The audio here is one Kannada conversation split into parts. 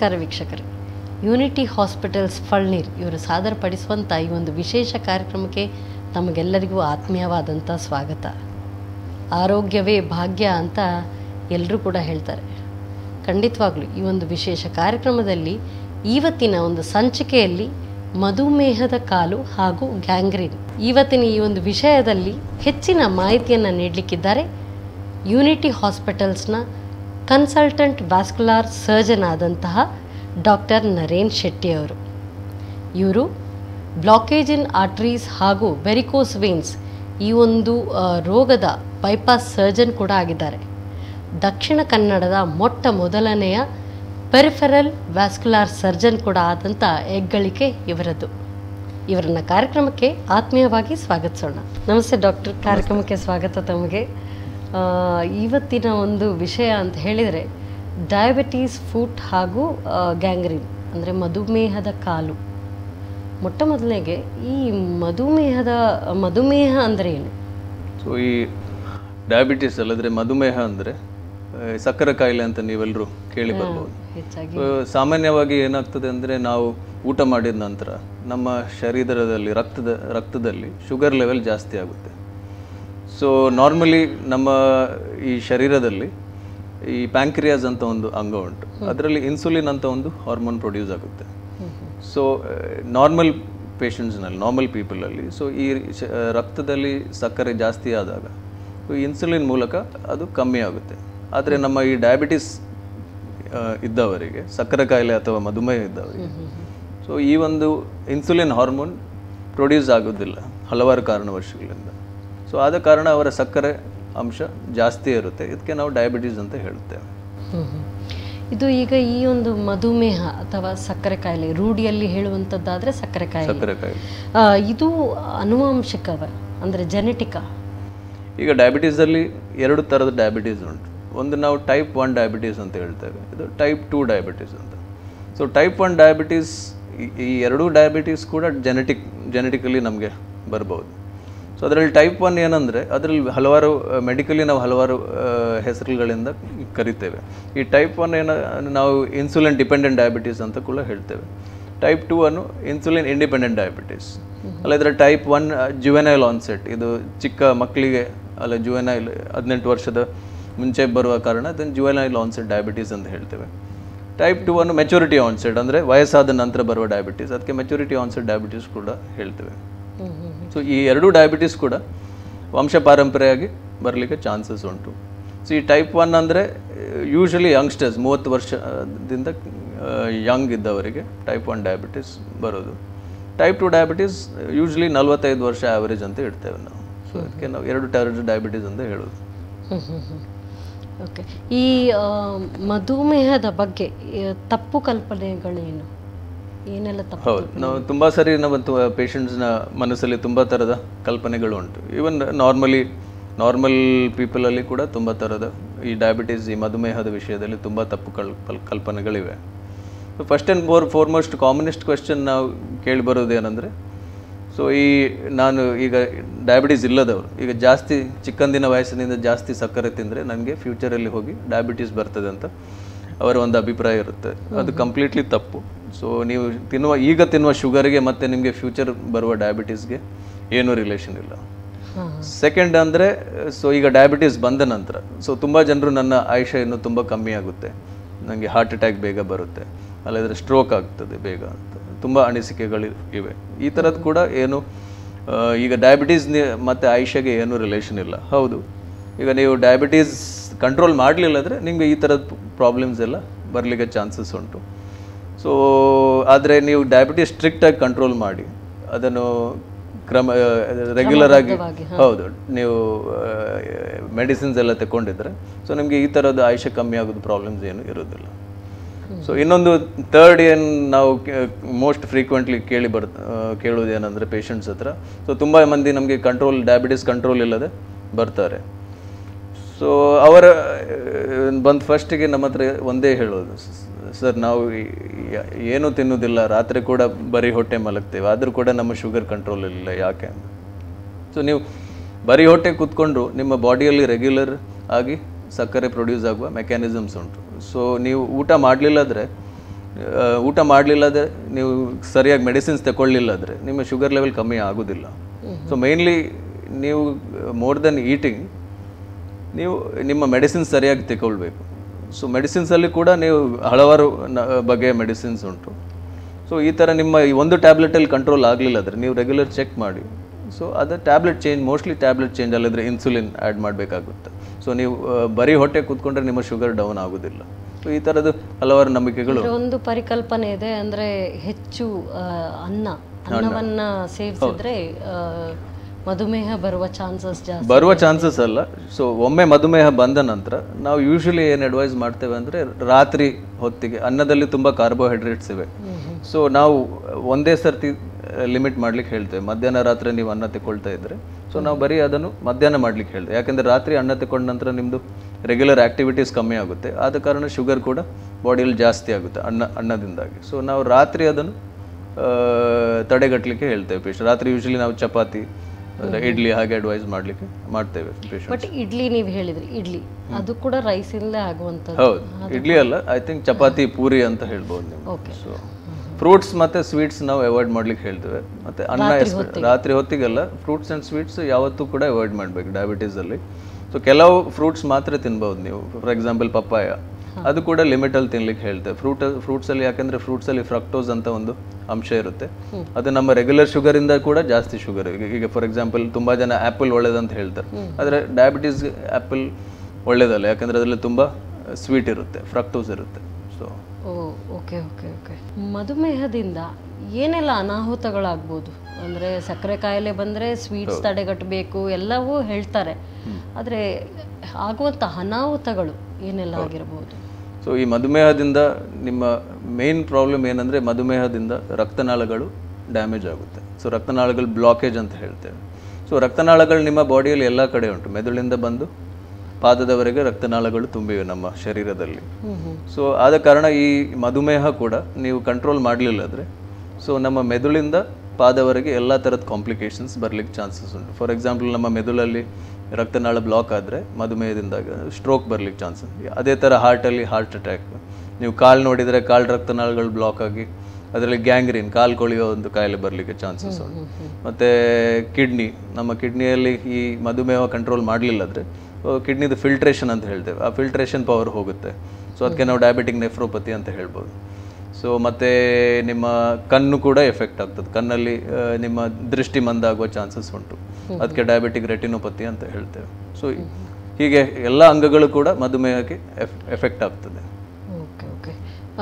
ನಮಸ್ಕಾರ ವೀಕ್ಷಕರೇ ಯೂನಿಟಿ ಹಾಸ್ಪಿಟಲ್ಸ್ ಫಳ್ನೀರ್ ಇವರು ಸಾದರಪಡಿಸುವಂಥ ಈ ಒಂದು ವಿಶೇಷ ಕಾರ್ಯಕ್ರಮಕ್ಕೆ ತಮಗೆಲ್ಲರಿಗೂ ಆತ್ಮೀಯವಾದಂಥ ಸ್ವಾಗತ ಆರೋಗ್ಯವೇ ಭಾಗ್ಯ ಅಂತ ಎಲ್ಲರೂ ಕೂಡ ಹೇಳ್ತಾರೆ ಖಂಡಿತವಾಗ್ಲೂ ಈ ಒಂದು ವಿಶೇಷ ಕಾರ್ಯಕ್ರಮದಲ್ಲಿ ಇವತ್ತಿನ ಒಂದು ಸಂಚಿಕೆಯಲ್ಲಿ ಮಧುಮೇಹದ ಕಾಲು ಹಾಗೂ ಗ್ಯಾಂಗ್ರೀನ್ ಇವತ್ತಿನ ಈ ಒಂದು ವಿಷಯದಲ್ಲಿ ಹೆಚ್ಚಿನ ಮಾಹಿತಿಯನ್ನು ನೀಡಲಿಕ್ಕಿದ್ದಾರೆ ಯೂನಿಟಿ ಹಾಸ್ಪಿಟಲ್ಸ್ನ ಕನ್ಸಲ್ಟೆಂಟ್ ವ್ಯಾಸ್ಕುಲಾರ್ ಸರ್ಜನ್ ಆದಂತಹ ಡಾಕ್ಟರ್ ನರೇನ್ ಶೆಟ್ಟಿ ಅವರು ಇವರು ಬ್ಲಾಕೇಜ್ ಇನ್ ಆರ್ಟ್ರೀಸ್ ಹಾಗೂ ವೆರಿಕೋಸ್ ವೇನ್ಸ್ ಈ ಒಂದು ಆ, ರೋಗದ ಬೈಪಾಸ್ ಸರ್ಜನ್ ಕೂಡ ಆಗಿದ್ದಾರೆ ದಕ್ಷಿಣ ಕನ್ನಡದ ಮೊಟ್ಟ ಮೊದಲನೆಯ ಪೆರಿಫೆರಲ್ ವ್ಯಾಸ್ಕುಲಾರ್ ಸರ್ಜನ್ ಕೂಡ ಆದಂಥ ಹೆಗ್ಗಳಿಕೆ ಇವರದ್ದು ಇವರನ್ನ ಕಾರ್ಯಕ್ರಮಕ್ಕೆ ಆತ್ಮೀಯವಾಗಿ ಸ್ವಾಗತಿಸೋಣ ನಮಸ್ತೆ ಡಾಕ್ಟರ್ ಕಾರ್ಯಕ್ರಮಕ್ಕೆ ಸ್ವಾಗತ ತಮಗೆ ಆ, ಇವತ್ತಿನ ಒಂದು ವಿಷಯ ಅಂತ ಹೇಳಿದರೆ ಡಯಾಬಿಟೀಸ್ ಫುಟ್ ಹಾಗೂ ಗ್ಯಾಂಗ್ರೀನ್ ಅಂದರೆ ಮಧುಮೇಹದ ಕಾಲು ಮೊಟ್ಟ ಮೊದಲನೆಗೆ ಈ ಮಧುಮೇಹದ ಮಧುಮೇಹ ಅಂದರೆ ಏನು ಸೊ ಈ ಡಯಾಬಿಟಿಸ್ ಅಲ್ಲದ್ರೆ ಮಧುಮೇಹ ಅಂದರೆ ಸಕ್ಕರೆ ಕಾಯಿಲೆ ಅಂತ ನೀವೆಲ್ಲರೂ ಕೇಳಿ ಬರ್ಬೋದು ಹೆಚ್ಚಾಗಿ ಸೊ, ಸಾಮಾನ್ಯವಾಗಿ ಏನಾಗ್ತದೆ ಅಂದರೆ ನಾವು ಊಟ ಮಾಡಿದ ನಂತರ ನಮ್ಮ ಶರೀರದಲ್ಲಿ ರಕ್ತದ ರಕ್ತದಲ್ಲಿ ಶುಗರ್ ಲೆವೆಲ್ ಜಾಸ್ತಿ ಆಗುತ್ತೆ ಸೊ ನಾರ್ಮಲಿ ನಮ್ಮ ಈ ಶರೀರದಲ್ಲಿ ಈ ಪ್ಯಾಂಕ್ರಿಯಾಸ್ ಅಂತ ಒಂದು ಅಂಗ ಉಂಟು ಅದರಲ್ಲಿ ಇನ್ಸುಲಿನ್ ಅಂತ ಒಂದು ಹಾರ್ಮೋನ್ ಪ್ರೊಡ್ಯೂಸ್ ಆಗುತ್ತೆ ಸೊ ನಾರ್ಮಲ್ ಪೇಷಂಟ್ಸ್ನಲ್ಲಿ ನಾರ್ಮಲ್ ಪೀಪಲಲ್ಲಿ ಸೊ ಈ ಶ- ರಕ್ತದಲ್ಲಿ ಸಕ್ಕರೆ ಜಾಸ್ತಿ ಆದಾಗ ಇನ್ಸುಲಿನ್ ಮೂಲಕ ಅದು ಕಮ್ಮಿ ಆಗುತ್ತೆ ಆದರೆ ನಮ್ಮ ಈ ಡಯಾಬಿಟಿಸ್ ಇದ್ದವರಿಗೆ ಸಕ್ಕರೆ ಕಾಯಿಲೆ ಅಥವಾ ಮಧುಮೇಹ ಇದ್ದವರಿಗೆ ಸೊ ಈ ಒಂದು ಇನ್ಸುಲಿನ್ ಹಾರ್ಮೋನ್ ಪ್ರೊಡ್ಯೂಸ್ ಆಗೋದಿಲ್ಲ ಹಲವಾರು ಕಾರಣವಶಗಳಿಂದ ಸೊ ಆದ ಕಾರಣ ಅವರ ಸಕ್ಕರೆ ಅಂಶ ಜಾಸ್ತಿ ಇರುತ್ತೆ ಇದಕ್ಕೆ ನಾವು ಡಯಾಬಿಟೀಸ್ ಅಂತ ಹೇಳುತ್ತೇವೆ ಹ್ಮ್ ಹ್ಮ್. ಇದು ಈಗ ಈ ಒಂದು ಮಧುಮೇಹ ಅಥವಾ ಸಕ್ಕರೆ ಕಾಯಿಲೆ ರೂಢಿಯಲ್ಲಿ ಹೇಳುವಂಥದ್ದಾದರೆ ಸಕ್ಕರೆ ಕಾಯಿಲೆ ಸಕ್ಕರೆ ಕಾಯಿಲೆ ಆ, ಇದು ಅನುವಂಶಿಕವ ಅಂದರೆ ಜೆನೆಟಿಕ ಈಗ ಡಯಾಬಿಟೀಸಲ್ಲಿ ಎರಡು ಥರದ ಡಯಾಬಿಟೀಸ್ ಉಂಟು ಒಂದು ನಾವು ಟೈಪ್ ಒನ್ ಡಯಾಬಿಟೀಸ್ ಅಂತ ಹೇಳ್ತೇವೆ ಇದು ಟೈಪ್ ಟೂ ಡಯಾಬಿಟೀಸ್ ಅಂತ ಸೊ ಟೈಪ್ ಒನ್ ಡಯಾಬಿಟೀಸ್ ಈ ಎರಡೂ ಡಯಾಬಿಟೀಸ್ ಕೂಡ ಜೆನೆಟಿಕ್ ಜೆನೆಟಿಕಲಿ ನಮಗೆ ಬರ್ಬೋದು ಸೊ ಅದರಲ್ಲಿ ಟೈಪ್ ಒನ್ ಏನಂದರೆ ಅದರಲ್ಲಿ ಹಲವಾರು ಮೆಡಿಕಲಿ ನಾವು ಹಲವಾರು ಆ, ಹೆಸರುಗಳಿಂದ ಕರಿತೇವೆ ಈ ಟೈಪ್ ಒನ್ ಏನ ನಾವು ಇನ್ಸುಲಿನ್ ಡಿಪೆಂಡೆಂಟ್ ಡಯಾಬಿಟೀಸ್ ಅಂತ ಕೂಡ ಹೇಳ್ತೇವೆ ಟೈಪ್ ಟೂ ಅನ್ನು ಇನ್ಸುಲಿನ್ ಇಂಡಿಪೆಂಡೆಂಟ್ ಡಯಾಬಿಟೀಸ್ ಅಲ್ಲ ಇದರ ಟೈಪ್ ಒನ್ ಜುವೆನೈಲ್ ಆನ್ಸೆಟ್ ಇದು ಚಿಕ್ಕ ಮಕ್ಕಳಿಗೆ ಅಲ್ಲ ಜುವೆನೈಲ್ ಹದಿನೆಂಟು ವರ್ಷದ ಮುಂಚೆ ಬರುವ ಕಾರಣ ಅದನ್ನು ಜುವೆನೈಲ್ ಆನ್ಸೆಟ್ ಡಯಾಬಿಟೀಸ್ ಅಂತ ಹೇಳ್ತೇವೆ ಟೈಪ್ ಟು ಅನ್ನು ಮೆಚುರಿಟಿ ಆನ್ಸೆಟ್ ಅಂದರೆ ವಯಸ್ಸಾದ ನಂತರ ಬರುವ ಡಯಾಬಿಟೀಸ್ ಅದಕ್ಕೆ ಮೆಚುರಿಟಿ ಆನ್ಸೆಟ್ ಡಯಾಬಿಟೀಸ್ ಕೂಡ ಹೇಳ್ತೇವೆ ಸೊ ಈ ಎರಡೂ ಡಯಾಬಿಟೀಸ್ ಕೂಡ ವಂಶ ಪಾರಂಪರೆಯಾಗಿ ಬರಲಿಕ್ಕೆ ಚಾನ್ಸಸ್ ಉಂಟು ಸೊ ಈ ಟೈಪ್ ಒನ್ ಅಂದರೆ ಯೂಶಲಿ ಯಂಗ್ಸ್ಟರ್ಸ್ ಮೂವತ್ತು ವರ್ಷದಿಂದ ಯಂಗ್ ಇದ್ದವರಿಗೆ ಟೈಪ್ ಒನ್ ಡಯಾಬಿಟಿಸ್ ಬರೋದು ಟೈಪ್ ಟು ಡಯಾಬಿಟೀಸ್ ಯೂಶ್ವಲಿ ನಲ್ವತ್ತೈದು ವರ್ಷ ಆ್ಯಾವರೇಜ್ ಅಂತ ಇಡ್ತೇವೆ ನಾವು ಸೊ ಅದಕ್ಕೆ ನಾವು ಎರಡು ಟೈಪ್ ಡಯಾಬಿಟೀಸ್ ಅಂತ ಹೇಳೋದು ಓಕೆ ಈ ಆ, ಮಧುಮೇಹದ ಬಗ್ಗೆ ಈ ತಪ್ಪು ಕಲ್ಪನೆಗಳೇನು ಏನೆಲ್ಲ ತಪ್ಪು ಹೌದು ನಾವು ತುಂಬ ಸರಿ ನಮ್ಮ ಪೇಷಂಟ್ಸ್ನ ಮನಸ್ಸಲ್ಲಿ ತುಂಬ ಥರದ ಕಲ್ಪನೆಗಳು ಉಂಟು ಈವನ್ ನಾರ್ಮಲಿ ನಾರ್ಮಲ್ ಪೀಪಲಲ್ಲಿ ಕೂಡ ತುಂಬ ಥರದ ಈ ಡಯಾಬಿಟೀಸ್ ಈ ಮಧುಮೇಹದ ವಿಷಯದಲ್ಲಿ ತುಂಬ ತಪ್ಪು ಕಲ್ ಕಲ್- ಕಲ್ಪನೆಗಳಿವೆ first and fore foremost commonest question ನಾವು ಕೇಳಿ ಬರೋದು ಏನಂದರೆ ಸೊ ಈ ನಾನು ಈಗ ಡಯಾಬಿಟೀಸ್ ಇಲ್ಲದವರು ಈಗ ಜಾಸ್ತಿ ಚಿಕ್ಕಂದಿನ ವಯಸ್ಸಿನಿಂದ ಜಾಸ್ತಿ ಸಕ್ಕರೆ ತಿಂದರೆ ನನಗೆ ಫ್ಯೂಚರಲ್ಲಿ ಹೋಗಿ ಡಯಾಬಿಟೀಸ್ ಬರ್ತದೆ ಅಂತ ಅವರ ಒಂದು ಅಭಿಪ್ರಾಯ ಇರುತ್ತೆ ಅದು ಕಂಪ್ಲೀಟ್ಲಿ ತಪ್ಪು ಸೊ ನೀವು ತಿನ್ನುವ ಈಗ ತಿನ್ನುವ ಶುಗರ್ಗೆ ಮತ್ತು ನಿಮಗೆ ಫ್ಯೂಚರ್ ಬರುವ ಡಯಾಬಿಟೀಸ್ಗೆ ಏನೂ ರಿಲೇಷನ್ ಇಲ್ಲ ಸೆಕೆಂಡ್ ಅಂದರೆ ಸೊ ಈಗ ಡಯಾಬಿಟೀಸ್ ಬಂದ ನಂತರ ಸೊ ತುಂಬ ಜನರು ನನ್ನ ಆಯುಷ್ಯ ಇನ್ನೂ ತುಂಬ ಕಮ್ಮಿ ಆಗುತ್ತೆ ನನಗೆ ಹಾರ್ಟ್ ಅಟ್ಯಾಕ್ ಬೇಗ ಬರುತ್ತೆ ಅಲ್ಲದ್ರೆ ಸ್ಟ್ರೋಕ್ ಆಗ್ತದೆ ಬೇಗ ಅಂತ ತುಂಬ ಅನಿಸಿಕೆಗಳು ಇವೆ ಈ ಥರದ್ದು ಕೂಡ ಏನು ಆ, ಈಗ ಡಯಾಬಿಟೀಸ್ ಮತ್ತು ಆಯುಷ್ಯಗೆ ಏನೂ ರಿಲೇಷನ್ ಇಲ್ಲ ಹೌದು ಈಗ ನೀವು ಡಯಾಬಿಟೀಸ್ ಕಂಟ್ರೋಲ್ ಮಾಡಲಿಲ್ಲ ಅಂದರೆ ನಿಮಗೆ ಈ ಥರದ ಪ್ರಾಬ್ಲಮ್ಸ್ ಎಲ್ಲ ಬರಲಿಕ್ಕೆ ಚಾನ್ಸಸ್ ಉಂಟು ಸೊ ಆದರೆ ನೀವು ಡಯಾಬಿಟೀಸ್ ಸ್ಟ್ರಿಕ್ಟಾಗಿ ಕಂಟ್ರೋಲ್ ಮಾಡಿ ಅದನ್ನು ಕ್ರಮ ರೆಗ್ಯುಲರ್ ಆಗಿ ಹೌದು ನೀವು ಮೆಡಿಸಿನ್ಸ್ ಎಲ್ಲ ತಗೊಂಡಿದ್ರೆ ಸೊ ನಿಮಗೆ ಈ ಥರದ ಆಯುಷ್ಯ ಕಮ್ಮಿ ಆಗೋದು ಪ್ರಾಬ್ಲಮ್ಸ್ ಏನು ಇರೋದಿಲ್ಲ ಸೊ ಇನ್ನೊಂದು ಥರ್ಡ್ ಏನು ನಾವು ಮೋಸ್ಟ್ ಫ್ರೀಕ್ವೆಂಟ್ಲಿ ಕೇಳಿ ಬರ್ ಆ, ಕೇಳೋದು ಏನಂದರೆ ಪೇಷಂಟ್ಸ್ ಹತ್ರ ಸೊ ತುಂಬ ಮಂದಿ ನಮಗೆ ಕಂಟ್ರೋಲ್ ಡಯಾಬಿಟಿಸ್ ಕಂಟ್ರೋಲ್ ಇಲ್ಲದೆ ಬರ್ತಾರೆ ಸೊ ಅವರ ಬಂದು ಫಸ್ಟಿಗೆ ನಮ್ಮ ಹತ್ರ ಒಂದೇ ಹೇಳೋದು ಸರ್ ನಾವು ಈ- ಯ- ಏನೂ ತಿನ್ನೋದಿಲ್ಲ ರಾತ್ರಿ ಕೂಡ ಬರೀ ಹೊಟ್ಟೆ ಮಲಗ್ತೇವೆ ಆದರೂ ಕೂಡ ನಮ್ಮ ಶುಗರ್ ಕಂಟ್ರೋಲ್ ಇಲ್ಲ ಯಾಕೆ ಅಂತ ಸೊ ನೀವು ಬರೀ ಹೊಟ್ಟೆ ಕೂತ್ಕೊಂಡ್ರು ನಿಮ್ಮ ಬಾಡಿಯಲ್ಲಿ ರೆಗ್ಯುಲರ್ ಆಗಿ ಸಕ್ಕರೆ ಪ್ರೊಡ್ಯೂಸ್ ಆಗುವ ಮೆಕ್ಯಾನಿಸಮ್ಸ್ ಉಂಟು ಸೊ ನೀವು ಊಟ ಮಾಡಲಿಲ್ಲದ್ರೆ ಆ, ಊಟ ಮಾಡಲಿಲ್ಲದ್ರೆ ನೀವು ಸರಿಯಾಗಿ ಮೆಡಿಸಿನ್ಸ್ ತಗೊಳ್ಳಿಲ್ಲದ್ರೆ ನಿಮ್ಮ ಶುಗರ್ ಲೆವೆಲ್ ಕಮ್ಮಿ ಆಗೋದಿಲ್ಲ ಸೊ ಮೇನ್ಲಿ ನೀವು ಮೋರ್ ದೆನ್ ಈಟಿಂಗ್ ನೀವು ನಿಮ್ಮ ಮೆಡಿಸಿನ್ಸ್ ಸರಿಯಾಗಿ ತಗೊಳ್ಬೇಕು ಸೊ ಮೆಡಿಸಿನ್ಸಲ್ಲಿ ಕೂಡ ನೀವು ಹಲವಾರು ನ- ಬಗೆಯ ಮೆಡಿಸಿನ್ಸ್ ಉಂಟು ಸೊ ಈ ಥರ ನಿಮ್ಮ ಈ ಒಂದು ಟ್ಯಾಬ್ಲೆಟಲ್ಲಿ ಕಂಟ್ರೋಲ್ ಆಗಲಿಲ್ಲ ಅಂದರೆ ನೀವು ರೆಗ್ಯುಲರ್ ಚೆಕ್ ಮಾಡಿ ಸೊ ಅದು tablet change mostly tablet change ಅಲ್ಲದ್ರೆ ಇನ್ಸುಲಿನ್ ಆ್ಯಡ್ ಮಾಡಬೇಕಾಗುತ್ತೆ ಸೊ ನೀವು ಆ, ಬರೀ ಹೊಟ್ಟೆ ಕೂತ್ಕೊಂಡ್ರೆ ನಿಮ್ಮ ಶುಗರ್ ಡೌನ್ ಆಗೋದಿಲ್ಲ ಸೊ ಈ ಥರದ್ದು ಹಲವಾರು ನಂಬಿಕೆಗಳು ಅಂದ್ರೆ ಒಂದು ಪರಿಕಲ್ಪನೆ ಇದೆ ಅಂದ್ರೆ ಹೆಚ್ಚು ಆ, ಅನ್ನ ಅನ್ನವನ್ನ ಸೇವಿಸಿದ್ರೆ ಆ, ಮಧುಮೇಹ ಬರುವ ಚಾನ್ಸಸ್ ಜಾಸ್ತಿ ಬರುವ ಚಾನ್ಸಸ್ ಅಲ್ಲ ಸೊ ಒಮ್ಮೆ ಮಧುಮೇಹ ಬಂದ ನಂತರ ನಾವು ಯೂಶಲಿ ಏನು ಅಡ್ವೈಸ್ ಮಾಡ್ತೇವೆ ಅಂದರೆ ರಾತ್ರಿ ಹೊತ್ತಿಗೆ ಅನ್ನದಲ್ಲಿ ತುಂಬ ಕಾರ್ಬೋಹೈಡ್ರೇಟ್ಸ್ ಇವೆ ಸೊ ನಾವು ಒಂದೇ ಸರ್ತಿ ಲಿಮಿಟ್ ಮಾಡ್ಲಿಕ್ಕೆ ಹೇಳ್ತೇವೆ ಮಧ್ಯಾಹ್ನ ರಾತ್ರಿ ನೀವು ಅನ್ನ ತಗೊಳ್ತಾ ಇದ್ರೆ ಸೊ ನಾವು ಬರೀ ಅದನ್ನು ಮಧ್ಯಾಹ್ನ ಮಾಡ್ಲಿಕ್ಕೆ ಹೇಳ್ತೇವೆ ಯಾಕಂದರೆ ರಾತ್ರಿ ಅನ್ನ ತಗೊಂಡ ನಂತರ ನಿಮ್ಮದು ರೆಗ್ಯುಲರ್ ಆ್ಯಕ್ಟಿವಿಟೀಸ್ ಕಮ್ಮಿ ಆಗುತ್ತೆ ಆದ ಕಾರಣ ಶುಗರ್ ಕೂಡ ಬಾಡಿಯಲ್ಲಿ ಜಾಸ್ತಿ ಆಗುತ್ತೆ ಅನ್ನ ಅನ್ನದಿಂದಾಗಿ ಸೊ ನಾವು ರಾತ್ರಿ ಅದನ್ನು ಆ, ತಡೆಗಟ್ಟಲಿಕ್ಕೆ ಹೇಳ್ತೇವೆ ಪೇಷಂಟ್ ರಾತ್ರಿ ಯೂಶಲಿ ನಾವು ಚಪಾತಿ ಅಂದ್ರೆ ಇಡ್ಲಿ ಹಾಗೆ ಅಡ್ವೈಸ್ ಮಾಡ್ಲಿಕ್ಕೆ ಮಾಡ್ತೇವೆ ಪೇಷಂಟ್ ಬಟ್ ಇಡ್ಲಿ ನೀವು ಹೇಳಿದ್ರಿ ಇಡ್ಲಿ ಅದು ಕೂಡ ರೈಸಿಂದಲೇ ಆಗುವಂಥದ್ದು ಹೌದು ಇಡ್ಲಿ ಅಲ್ಲ ಐ ಥಿಂಕ್ ಚಪಾತಿ ಪೂರಿ ಅಂತ ಹೇಳ್ಬೋದು ನೀವು ಓಕೆ ಸೊ ಫ್ರೂಟ್ಸ್ ಮತ್ತೆ ಸ್ವೀಟ್ಸ್ ನಾವು ಅವಾಯ್ಡ್ ಮಾಡ್ಲಿಕ್ಕೆ ಹೇಳ್ತೇವೆ ಮತ್ತೆ ಅನ್ನ ಎಸ್ಪೆ- ರಾತ್ರಿ ಹೊತ್ತಿಗೆಲ್ಲ ಫ್ರೂಟ್ಸ್ ಆ್ಯಂಡ್ ಸ್ವೀಟ್ಸ್ ಯಾವತ್ತೂ ಕೂಡ ಅವಾಯ್ಡ್ ಮಾಡಬೇಕು ಡಯಾಬಿಟೀಸಲ್ಲಿ ಸೊ ಕೆಲವು ಫ್ರೂಟ್ಸ್ ಮಾತ್ರ ತಿನ್ಬೋದು ನೀವು ಫಾರ್ ಎಕ್ಸಾಂಪಲ್ ಪಪ್ಪಾಯ ಅದು ಕೂಡ ಲಿಮಿಟಲ್ಲಿ ತಿನ್ಲಿಕ್ಕೆ ಹೇಳ್ತೇವೆ ಫ್ರೂಟ್ ಫ್ರೂಟ್ಸಲ್ಲಿ ಯಾಕಂದರೆ ಫ್ರೂಟ್ಸಲ್ಲಿ ಫ್ರಕ್ಟೋಸ್ ಅಂತ ಒಂದು ಅಂಶ ಇರುತ್ತೆ ಅದು ನಮ್ಮ ರೆಗ್ಯುಲರ್ ಶುಗರಿಂದ ಕೂಡ ಜಾಸ್ತಿ ಶುಗರ್ ಈಗ ಫಾರ್ ಎಕ್ಸಾಂಪಲ್ ತುಂಬ ಜನ ಆ್ಯಪಲ್ ಒಳ್ಳೇದಂತ ಹೇಳ್ತಾರೆ ಆದರೆ ಡಯಾಬಿಟೀಸ್ ಆ್ಯಪಲ್ ಒಳ್ಳೇದಲ್ಲ ಯಾಕಂದರೆ ಅದರಲ್ಲಿ ತುಂಬ ಸ್ವೀಟ್ ಇರುತ್ತೆ ಫ್ರಕ್ಟೋಸ್ ಇರುತ್ತೆ so oh okay okay okay ಮಧುಮೇಹದಿಂದ ಏನೆಲ್ಲ ಅನಾಹುತಗಳಾಗ್ಬೋದು ಅಂದರೆ ಸಕ್ಕರೆ ಕಾಯಿಲೆ ಬಂದರೆ ಸ್ವೀಟ್ಸ್ ತಡೆಗಟ್ಟಬೇಕು ಎಲ್ಲವೂ ಹೇಳ್ತಾರೆ ಆದರೆ ಆಗುವಂಥ ಅನಾಹುತಗಳು ಏನೆಲ್ಲ ಆಗಿರ್ಬೋದು ಸೊ ಈ ಮಧುಮೇಹದಿಂದ ನಿಮ್ಮ ಮೇನ್ ಪ್ರಾಬ್ಲಮ್ ಏನಂದರೆ ಮಧುಮೇಹದಿಂದ ರಕ್ತನಾಳಗಳು ಡ್ಯಾಮೇಜ್ ಆಗುತ್ತೆ ಸೊ ರಕ್ತನಾಳಗಳು ಬ್ಲಾಕೇಜ್ ಅಂತ ಹೇಳ್ತೇವೆ ಸೊ ರಕ್ತನಾಳಗಳು ನಿಮ್ಮ ಬಾಡಿಯಲ್ಲಿ ಎಲ್ಲ ಕಡೆ ಉಂಟು ಮೆದುಳಿಂದ ಬಂದು ಪಾದದವರೆಗೆ ರಕ್ತನಾಳಗಳು ತುಂಬಿವೆ ನಮ್ಮ ಶರೀರದಲ್ಲಿ ಸೊ ಆದ ಕಾರಣ ಈ ಮಧುಮೇಹ ಕೂಡ ನೀವು ಕಂಟ್ರೋಲ್ ಮಾಡಲಿಲ್ಲದ್ರೆ ಸೊ ನಮ್ಮ ಮೆದುಳಿಂದ ಪಾದವರೆಗೆ ಎಲ್ಲ ಥರದ ಕಾಂಪ್ಲಿಕೇಶನ್ಸ್ ಬರ್ಲಿಕ್ಕೆ ಚಾನ್ಸಸ್ ಉಂಟು ಫಾರ್ ಎಕ್ಸಾಂಪಲ್ ನಮ್ಮ ಮೆದುಳಲ್ಲಿ ರಕ್ತನಾಳ ಬ್ಲಾಕ್ ಆದರೆ ಮಧುಮೇಹದಿಂದಾಗ ಸ್ಟ್ರೋಕ್ ಬರ್ಲಿಕ್ಕೆ ಚಾನ್ಸಸ್ ಅದೇ ಥರ ಹಾರ್ಟಲ್ಲಿ ಹಾರ್ಟ್ ಅಟ್ಯಾಕ್ ನೀವು ಕಾಲು ನೋಡಿದರೆ ಕಾಲು ರಕ್ತನಾಳಗಳು ಬ್ಲಾಕ್ ಆಗಿ ಅದರಲ್ಲಿ ಗ್ಯಾಂಗ್ರೀನ್ ಕಾಲು ಕೊಳೆಯೋ ಒಂದು ಕಾಯಿಲೆ ಬರಲಿಕ್ಕೆ ಚಾನ್ಸಸ್ ಉಂಟು ಮತ್ತು ಕಿಡ್ನಿ ನಮ್ಮ ಕಿಡ್ನಿಯಲ್ಲಿ ಈ ಮಧುಮೇಹ ಕಂಟ್ರೋಲ್ ಮಾಡಲಿಲ್ಲದ್ರೆ ಕಿಡ್ನಿದು ಫಿಲ್ಟ್ರೇಷನ್ ಅಂತ ಹೇಳ್ತೇವೆ ಆ ಫಿಲ್ಟ್ರೇಷನ್ ಪವರ್ ಹೋಗುತ್ತೆ ಸೊ ಅದಕ್ಕೆ ನಾವು ಡಯಾಬಿಟಿಕ್ ನೆಫ್ರೋಪತಿ ಅಂತ ಹೇಳ್ಬೋದು ಸೊ ಮತ್ತು ನಿಮ್ಮ ಕಣ್ಣು ಕೂಡ ಎಫೆಕ್ಟ್ ಆಗ್ತದೆ ಕಣ್ಣಲ್ಲಿ ಆ, ನಿಮ್ಮ ದೃಷ್ಟಿ ಮಂದಾಗುವ ಚಾನ್ಸಸ್ ಉಂಟು ಅದಕ್ಕೆ ಡಯಾಬಿಟಿಕ್ ರೆಟಿನೋಪತಿ ಅಂತ ಹೇಳ್ತೇವೆ ಸೊ ಹೀಗೆ ಎಲ್ಲ ಅಂಗಗಳು ಕೂಡ ಮಧುಮೇಹಕ್ಕೆ ಎಫೆಕ್ಟ್ ಆಗ್ತದೆ ಓಕೆ ಓಕೆ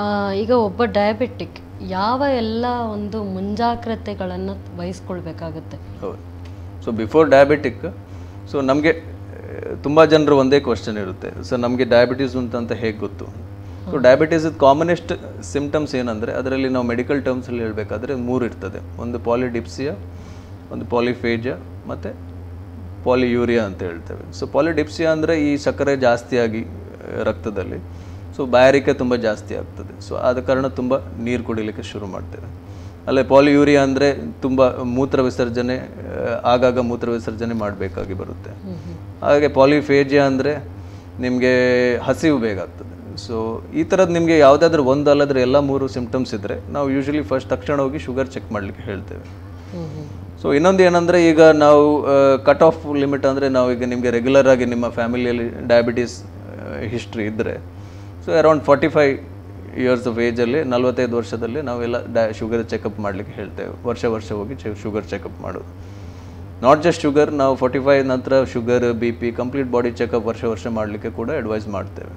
ಈಗ ಒಬ್ಬ ಡಯಾಬಿಟಿಕ್ ಯಾವ ಎಲ್ಲ ಒಂದು ಮುಂಜಾಗ್ರತೆಗಳನ್ನು ವಹಿಸ್ಕೊಳ್ಬೇಕಾಗತ್ತೆ ಹೌದು ಸೊ ಬಿಫೋರ್ ಡಯಾಬಿಟಿಕ್ ಸೊ ನಮಗೆ ತುಂಬ ಜನರು ಒಂದೇ ಕ್ವಶನ್ ಇರುತ್ತೆ ಸೊ ನಮಗೆ ಡಯಾಬಿಟೀಸ್ ಉಂಟಂತ ಹೇಗೆ ಗೊತ್ತು ಸೊ ಡಯಾಬಿಟೀಸ್ ಕಾಮನೆಸ್ಟ್ ಸಿಮ್ಟಮ್ಸ್ ಏನಂದರೆ ಅದರಲ್ಲಿ ನಾವು ಮೆಡಿಕಲ್ ಟರ್ಮ್ಸಲ್ಲಿ ಹೇಳಬೇಕಾದ್ರೆ ಮೂರು ಇರ್ತದೆ ಒಂದು ಪಾಲಿಡಿಪ್ಸಿಯಾ ಒಂದು ಪಾಲಿಫೇಜಿಯಾ ಮತ್ತು ಪಾಲಿಯೂರಿಯಾ ಅಂತ ಹೇಳ್ತೇವೆ ಸೊ ಪಾಲಿಡಿಪ್ಸಿಯಾ ಅಂದರೆ ಈ ಸಕ್ಕರೆ ಜಾಸ್ತಿಯಾಗಿ ಆ, ರಕ್ತದಲ್ಲಿ ಸೊ ಬಾಯಾರಿಕೆ ತುಂಬ ಜಾಸ್ತಿ ಆಗ್ತದೆ ಸೊ ಆದ ಕಾರಣ ತುಂಬ ನೀರು ಕುಡಿಲಿಕ್ಕೆ ಶುರು ಮಾಡ್ತೇವೆ ಅಲ್ಲೇ ಪಾಲಿಯೂರಿಯಾ ಅಂದರೆ ತುಂಬ ಮೂತ್ರ ವಿಸರ್ಜನೆ ಆ, ಆಗಾಗ ಮೂತ್ರ ವಿಸರ್ಜನೆ ಮಾಡಬೇಕಾಗಿ ಬರುತ್ತೆ ಹಾಗೆ ಪಾಲಿಫೇಜಿಯಾ ಅಂದರೆ ನಿಮಗೆ ಹಸಿವು ಬೇಗ ಆಗ್ತದೆ ಸೊ ಈ ಥರದ್ದು ನಿಮಗೆ ಯಾವುದಾದ್ರೂ ಒಂದು ಅಲ್ಲದ್ರೆ ಎಲ್ಲ ಮೂರು ಸಿಂಪ್ಟಮ್ಸ್ ಇದ್ದರೆ ನಾವು ಯೂಶಲಿ ಫಸ್ಟ್ ತಕ್ಷಣ ಹೋಗಿ ಶುಗರ್ ಚೆಕ್ ಮಾಡಲಿಕ್ಕೆ ಹೇಳ್ತೇವೆ ಸೊ ಇನ್ನೊಂದು ಏನಂದರೆ ಈಗ ನಾವು ಕಟ್ ಆಫ್ ಲಿಮಿಟ್ ಅಂದರೆ ನಾವು ಈಗ ನಿಮಗೆ ರೆಗ್ಯುಲರ್ ಆಗಿ ನಿಮ್ಮ ಫ್ಯಾಮಿಲಿಯಲ್ಲಿ ಡಯಾಬಿಟೀಸ್ ಹಿಸ್ಟ್ರಿ ಇದ್ದರೆ so around forty five years of ಏಜಲ್ಲಿ ನಲವತ್ತೈದು ವರ್ಷದಲ್ಲಿ ನಾವೆಲ್ಲ ಡಾ ಶುಗರ್ ಚೆಕಪ್ ಮಾಡಲಿಕ್ಕೆ ಹೇಳ್ತೇವೆ ವರ್ಷ ವರ್ಷ ಹೋಗಿ ಶುಗರ್ ಚೆಕಪ್ ಮಾಡೋದು ನಾಟ್ ಜಸ್ಟ್ ಶುಗರ್ ನಾವು ಫಾರ್ಟಿ ಫೈವ್ ನಂತರ sugar B P complete body checkup ವರ್ಷ ವರ್ಷ ಮಾಡಲಿಕ್ಕೆ ಕೂಡ ಅಡ್ವೈಸ್ ಮಾಡ್ತೇವೆ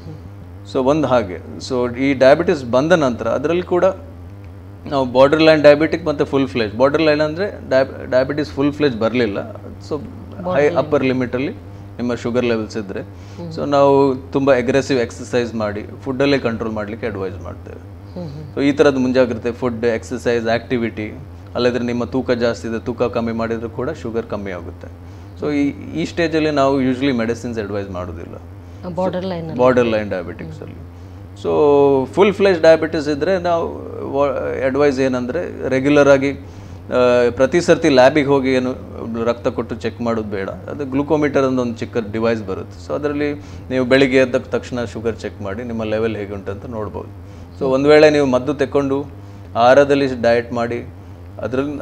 ಸೊ ಒಂದು ಹಾಗೆ ಸೊ ಈ ಡಯಾಬಿಟಿಸ್ ಬಂದ ನಂತರ ಅದರಲ್ಲಿ ಕೂಡ ನಾವು ಬಾರ್ಡರ್ ಲೈನ್ ಡಯಾಬಿಟಿಕ್ ಮತ್ತು ಫುಲ್ ಫ್ಲೆಜ್ ಬಾರ್ಡರ್ ಲೈನ್ ಅಂದರೆ ಡಯಾಬಿಟಿಸ್ ಫುಲ್ ಫ್ಲೆಜ್ ಬರಲಿಲ್ಲ ಸೊ ಹೈ ಅಪ್ಪರ್ ಲಿಮಿಟಲ್ಲಿ ನಿಮ್ಮ ಶುಗರ್ ಲೆವೆಲ್ಸ್ ಇದ್ದರೆ ಸೊ ನಾವು ತುಂಬ ಅಗ್ರೆಸಿವ್ ಎಕ್ಸಸೈಸ್ ಮಾಡಿ ಫುಡ್ಡಲ್ಲೇ ಕಂಟ್ರೋಲ್ ಮಾಡಲಿಕ್ಕೆ ಅಡ್ವೈಸ್ ಮಾಡ್ತೇವೆ ಸೊ ಈ ಥರದ ಮುಂಜಾಗ್ರತೆ ಫುಡ್ ಎಕ್ಸಸೈಸ್ ಆ್ಯಕ್ಟಿವಿಟಿ ಅಲ್ಲದ್ರೆ ನಿಮ್ಮ ತೂಕ ಜಾಸ್ತಿ ಇದೆ ತೂಕ ಕಮ್ಮಿ ಮಾಡಿದರೂ ಕೂಡ ಶುಗರ್ ಕಮ್ಮಿ ಆಗುತ್ತೆ ಸೊ ಈ ಈ ಸ್ಟೇಜಲ್ಲಿ ನಾವು ಯೂಶ್ವಲಿ ಮೆಡಿಸಿನ್ಸ್ ಅಡ್ವೈಸ್ ಮಾಡೋದಿಲ್ಲ ಬಾರ್ಡರ್ ಲೈನ್ ಬಾರ್ಡರ್ ಲೈನ್ ಡಯಾಬಿಟಿಕ್ಸಲ್ಲಿ ಸೊ ಫುಲ್ ಫ್ಲೆಶ್ ಡಯಾಬಿಟಿಸ್ ಇದ್ದರೆ ನಾವು ಅಡ್ವೈಸ್ ಏನಂದರೆ ರೆಗ್ಯುಲರ್ ಆಗಿ ಆ, ಪ್ರತಿ ಸರ್ತಿ ಲ್ಯಾಬಿಗೆ ಹೋಗಿ ಏನು ರಕ್ತ ಕೊಟ್ಟು ಚೆಕ್ ಮಾಡೋದು ಬೇಡ ಅದು ಗ್ಲುಕೋಮೀಟರ್ ಅಂತ ಒಂದು ಚಿಕ್ಕ ಡಿವೈಸ್ ಬರುತ್ತೆ ಸೊ ಅದರಲ್ಲಿ ನೀವು ಬೆಳಿಗ್ಗೆ ಎದ್ದ ತಕ್ಷಣ ಶುಗರ್ ಚೆಕ್ ಮಾಡಿ ನಿಮ್ಮ ಲೆವೆಲ್ ಹೇಗೆ ಉಂಟು ಅಂತ ನೋಡ್ಬೋದು ಸೊ ಒಂದು ವೇಳೆ ನೀವು ಮದ್ದು ತೆಕ್ಕೊಂಡು ಆಹಾರದಲ್ಲಿ ಡಯಟ್ ಮಾಡಿ ಅದ್ರಲ್ಲಿ